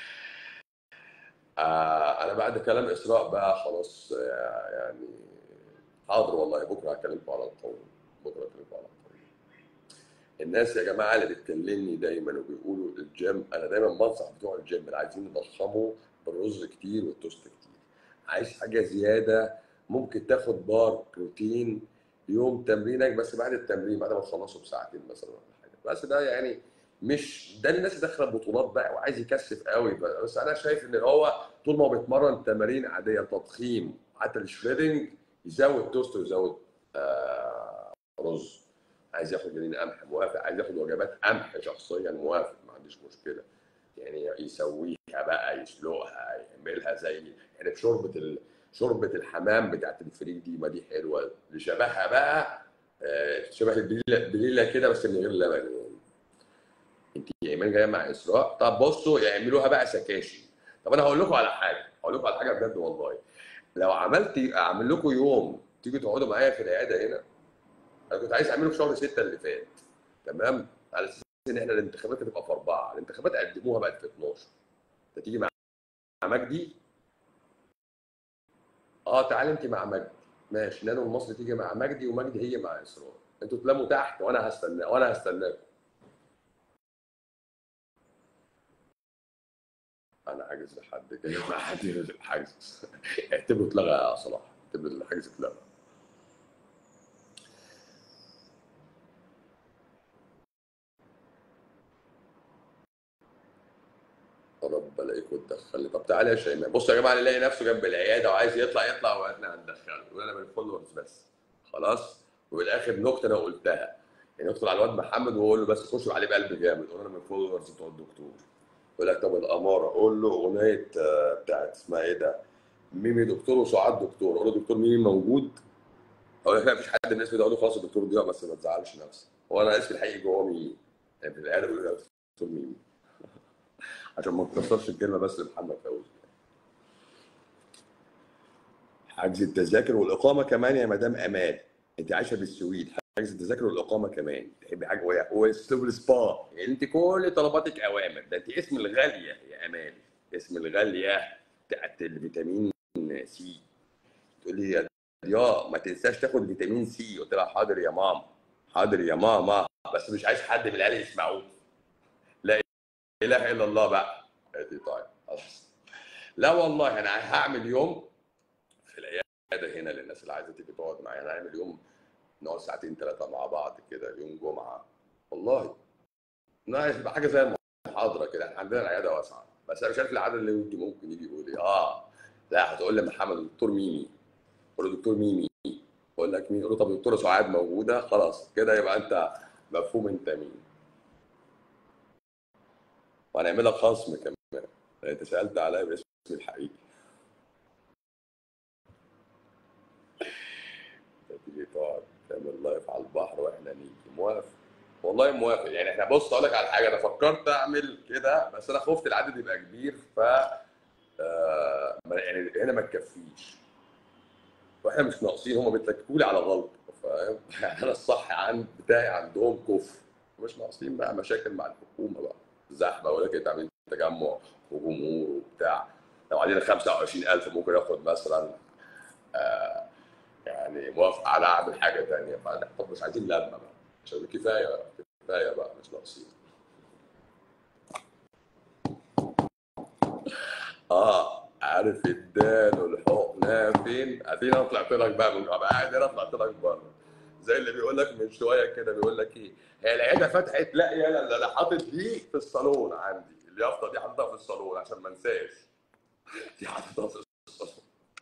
آه انا بعد كلام اسراء بقى خلاص آه، يعني حاضر والله بكره هكلمكم على القول بكره هكلمكم على القول الناس يا جماعه اللي بتكلمني دايما وبيقولوا الجيم انا دايما بنصح بتوع الجيم اللي عايزين يضخموا بالرز كتير والتوست كتير عايز حاجه زياده ممكن تاخد بار بروتين يوم تمرينك بس بعد التمرين بعد ما تخلصه بساعتين مثلا ولا حاجه بس ده يعني مش ده الناس اللي داخله بطولات بقى وعايز يكثف قوي بقى. بس انا شايف ان هو طول ما هو بيتمرن تمارين عاديه تضخيم حتى الشريدنج يزود توست ويزود آه رز عايز ياخد جنين قمح موافق عايز ياخد وجبات قمح شخصيا موافق ما عنديش مشكله يعني يسويها بقى يسلقها يعملها زي يعني في شوربه ال... شوربه الحمام بتاعت الفريك دي ما دي حلوه اللي شبهها بقى آه، شبه البليله بليله كده بس من غير لبن يعني انت يا ايمان جايه مع اسراء طب بصوا يعملوها بقى سكاشي طب انا هقول لكم على حاجه هقول لكم على حاجه بجد والله لو عملت اعمل لكم يوم تيجوا تقعدوا معايا في العياده هنا انا كنت عايز اعمله في شهر 6 اللي فات تمام على اساس ان احنا الانتخابات هتبقى في اربعه الانتخابات قدموها بقت في 12 انت تيجي مع مع مجدي اه تعالي انت مع مجدي ماشي نانو المصري تيجي مع مجدي ومجدي هي مع اسراء انتوا تلموا تحت وانا هستنى وانا هستناكم انا حاجز لحد كده ما حد يلغي الحجز اعتبره اتلغى يا صلاح اعتبر الحجز اتلغى رب الاقيكم تدخلني طب تعالى يا شيماء بص يا جماعه اللي يلاقي نفسه جنب العياده وعايز يطلع يطلع واحنا هندخله يقول انا من الفولورز بس خلاص وفي الاخر نكته انا قلتها يعني ندخل على الواد محمد واقول له بس خش عليه بقلب جامد قول انا من الفولورز بتوع الدكتور يقول لك طب الاماره قول له اغنيه آه، بتاعت اسمها ايه ده ميمي دكتور وسعاد دكتور قول له دكتور ميمي موجود اقول لك لا مفيش حد من الناس ده اقول له خلاص الدكتور ضياء بس ما تزعلش نفسك هو انا اسمي الحقيقي جوه ميمي يعني في العياده بيقولوا لي دكتور ميمي عشان ما تكسرش الكلمه بس لمحمد فوزي حجز التذاكر والاقامه كمان يا مدام امان انت عايشه في السويد حجز التذاكر والاقامه كمان تحبي حاجه ويا واسلوب السبا يعني انت كل طلباتك اوامر ده انت اسم الغاليه يا امان اسم الغاليه بتاعت الفيتامين سي تقول لي يا ضياء ما تنساش تاخد فيتامين سي قلت لها حاضر يا ماما حاضر يا ماما بس مش عايز حد من العيال يسمعوه لا اله الا الله بقى قالت لي طيب خلاص لا والله انا هعمل يوم في العياده هنا للناس اللي عايزه تيجي تقعد معايا انا هعمل يوم نقعد ساعتين ثلاثه مع بعض كده يوم جمعه والله ناقص يبقى حاجه زي المحاضره كده احنا عندنا العياده واسعه بس انا مش عارف العدد اللي يجي ممكن يجي يقول ايه اه لا هتقول لي محمد الدكتور ميمي قول له دكتور ميمي اقول لك مين قول له طب الدكتوره سعاد موجوده خلاص كده يبقى انت مفهوم انت مين وهنعمل لك خصم كمان لأن انت سالت عليا باسمي الحقيقي انت تيجي تقعد تعمل لايف على البحر واحنا نيجي موافق والله موافق يعني احنا بص اقول لك على حاجه انا فكرت اعمل كده بس انا خفت العدد يبقى كبير ف آه، ما- يعني هنا ما تكفيش واحنا مش ناقصين هم بيتلككوا لي على غلط فاهم يعني انا الصح عند بتاعي عندهم كفر مش ناقصين بقى مشاكل مع الحكومه بقى زحمه ولكن انت عاملين تجمع وجمهور وبتاع لو علينا 25000 ممكن ياخد مثلا آه يعني موافقه على اعمل حاجه ثانيه طب مش عايزين لمه بقى عشان كفايه كفايه بقى مش ناقصين اه عارف الدال والحقنه فين؟ ادينا انا طلعت لك بقى من ابقى قاعد هنا طلعت لك بره زي اللي بيقول لك من شويه كده بيقول لك ايه هي العياده فتحت لا يا لا انا حاطط دي في الصالون عندي اليافطه دي حاططها في الصالون عشان ما انساش دي حاططها في الصالون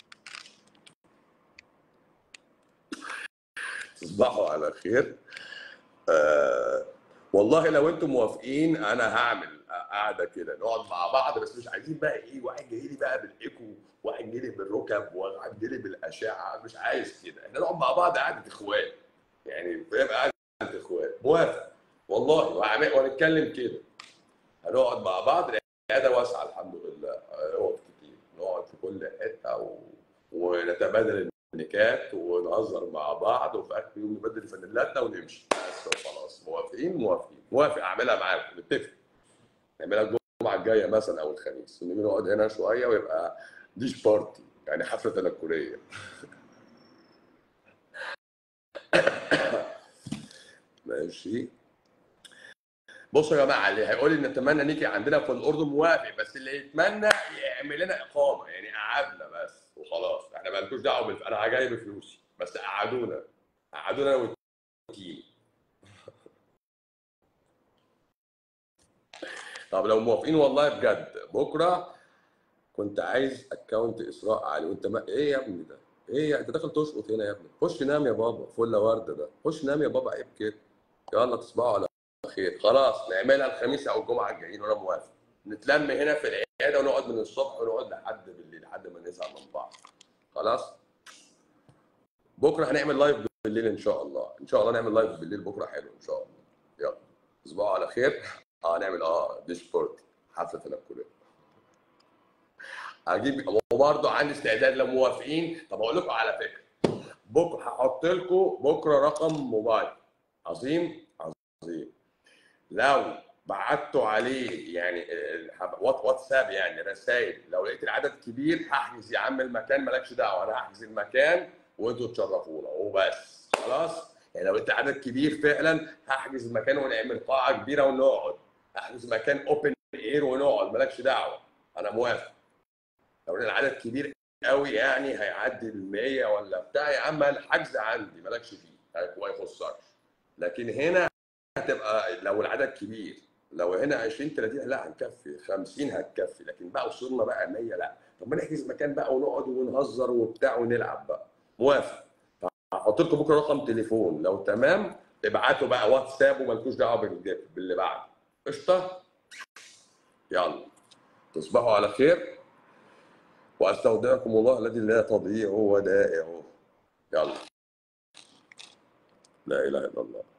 تصبحوا على خير آه والله لو انتم موافقين انا هعمل قاعده كده نقعد مع بعض بس مش عايزين بقى ايه واحد جاي لي بقى بالايكو واحد جاي لي بالركب واحد جاي لي بالاشعه مش عايز كده احنا نقعد مع بعض قعده اخوات يعني فاهم قعده اخوات موافق والله وهعمل- وهنتكلم كده هنقعد مع بعض العياده واسعه الحمد لله نقعد كتير نقعد في كل حته و... ونتبادل النكات ونهزر مع بعض وفي اخر يوم نبدل فانيلاتنا ونمشي بس وخلاص موافقين موافقين موافق اعملها معاكم نتفق نعملها الجمعه الجايه مثلا او الخميس نيجي نقعد هنا شويه ويبقى ديش بارتي يعني حفله تنكريه ماشي بصوا يا جماعه اللي هيقول لي نتمنى نيجي عندنا في الاردن موافق بس اللي يتمنى يعمل لنا اقامه يعني قعدنا بس وخلاص احنا مالكوش دعوه بالف... انا جاي بفلوسي بس قعدونا قعدونا انا والتيم طب لو موافقين والله بجد بكره كنت عايز اكونت اسراء علي وانت ما... ايه يا ابني ده؟ ايه يا- انت داخل تشقط هنا يا ابني خش نام يا بابا فله ورده ده خش نام يا بابا عيب كده يلا تصبحوا على خير خلاص نعملها الخميس او الجمعه الجايين وانا موافق نتلم هنا في العياده ونقعد من الصبح ونقعد لحد بالليل لحد ما نزهق من بعض خلاص بكره هنعمل لايف بالليل ان شاء الله ان شاء الله نعمل لايف بالليل بكره حلو ان شاء الله يلا تصبحوا على خير اه نعمل اه ديش بورتي حفله تنكريه هجيب وبرضه عندي استعداد لو موافقين طب اقول لكم على فكره بكره هحط لكم بكره رقم موبايل عظيم عظيم لو بعتوا عليه يعني آه، وات- واتساب يعني رسائل لو لقيت العدد كبير هحجز يا عم المكان مالكش دعوه انا هحجز المكان وانتوا تشرفونا وبس خلاص يعني لو لقيت عدد كبير فعلا هحجز المكان ونعمل قاعه كبيره ونقعد احجز مكان اوبن اير ونقعد مالكش دعوه انا موافق لو لقيت العدد كبير قوي يعني هيعدي ال 100 ولا بتاع يا عم الحجز عندي مالكش فيه ما يخصكش لكن هنا هتبقى لو العدد كبير لو هنا 20 30 لا هنكفي 50 هتكفي لكن بقى وصلنا بقى 100 لا طب ما نحجز مكان بقى ونقعد ونهزر وبتاع ونلعب بقى موافق هحط لكم بكره رقم تليفون لو تمام ابعتوا بقى واتساب ومالكوش دعوه بال- باللي بعد قشطه يلا تصبحوا على خير واستودعكم الله الذي لا تضيع ودائعه يلا لا اله الا الله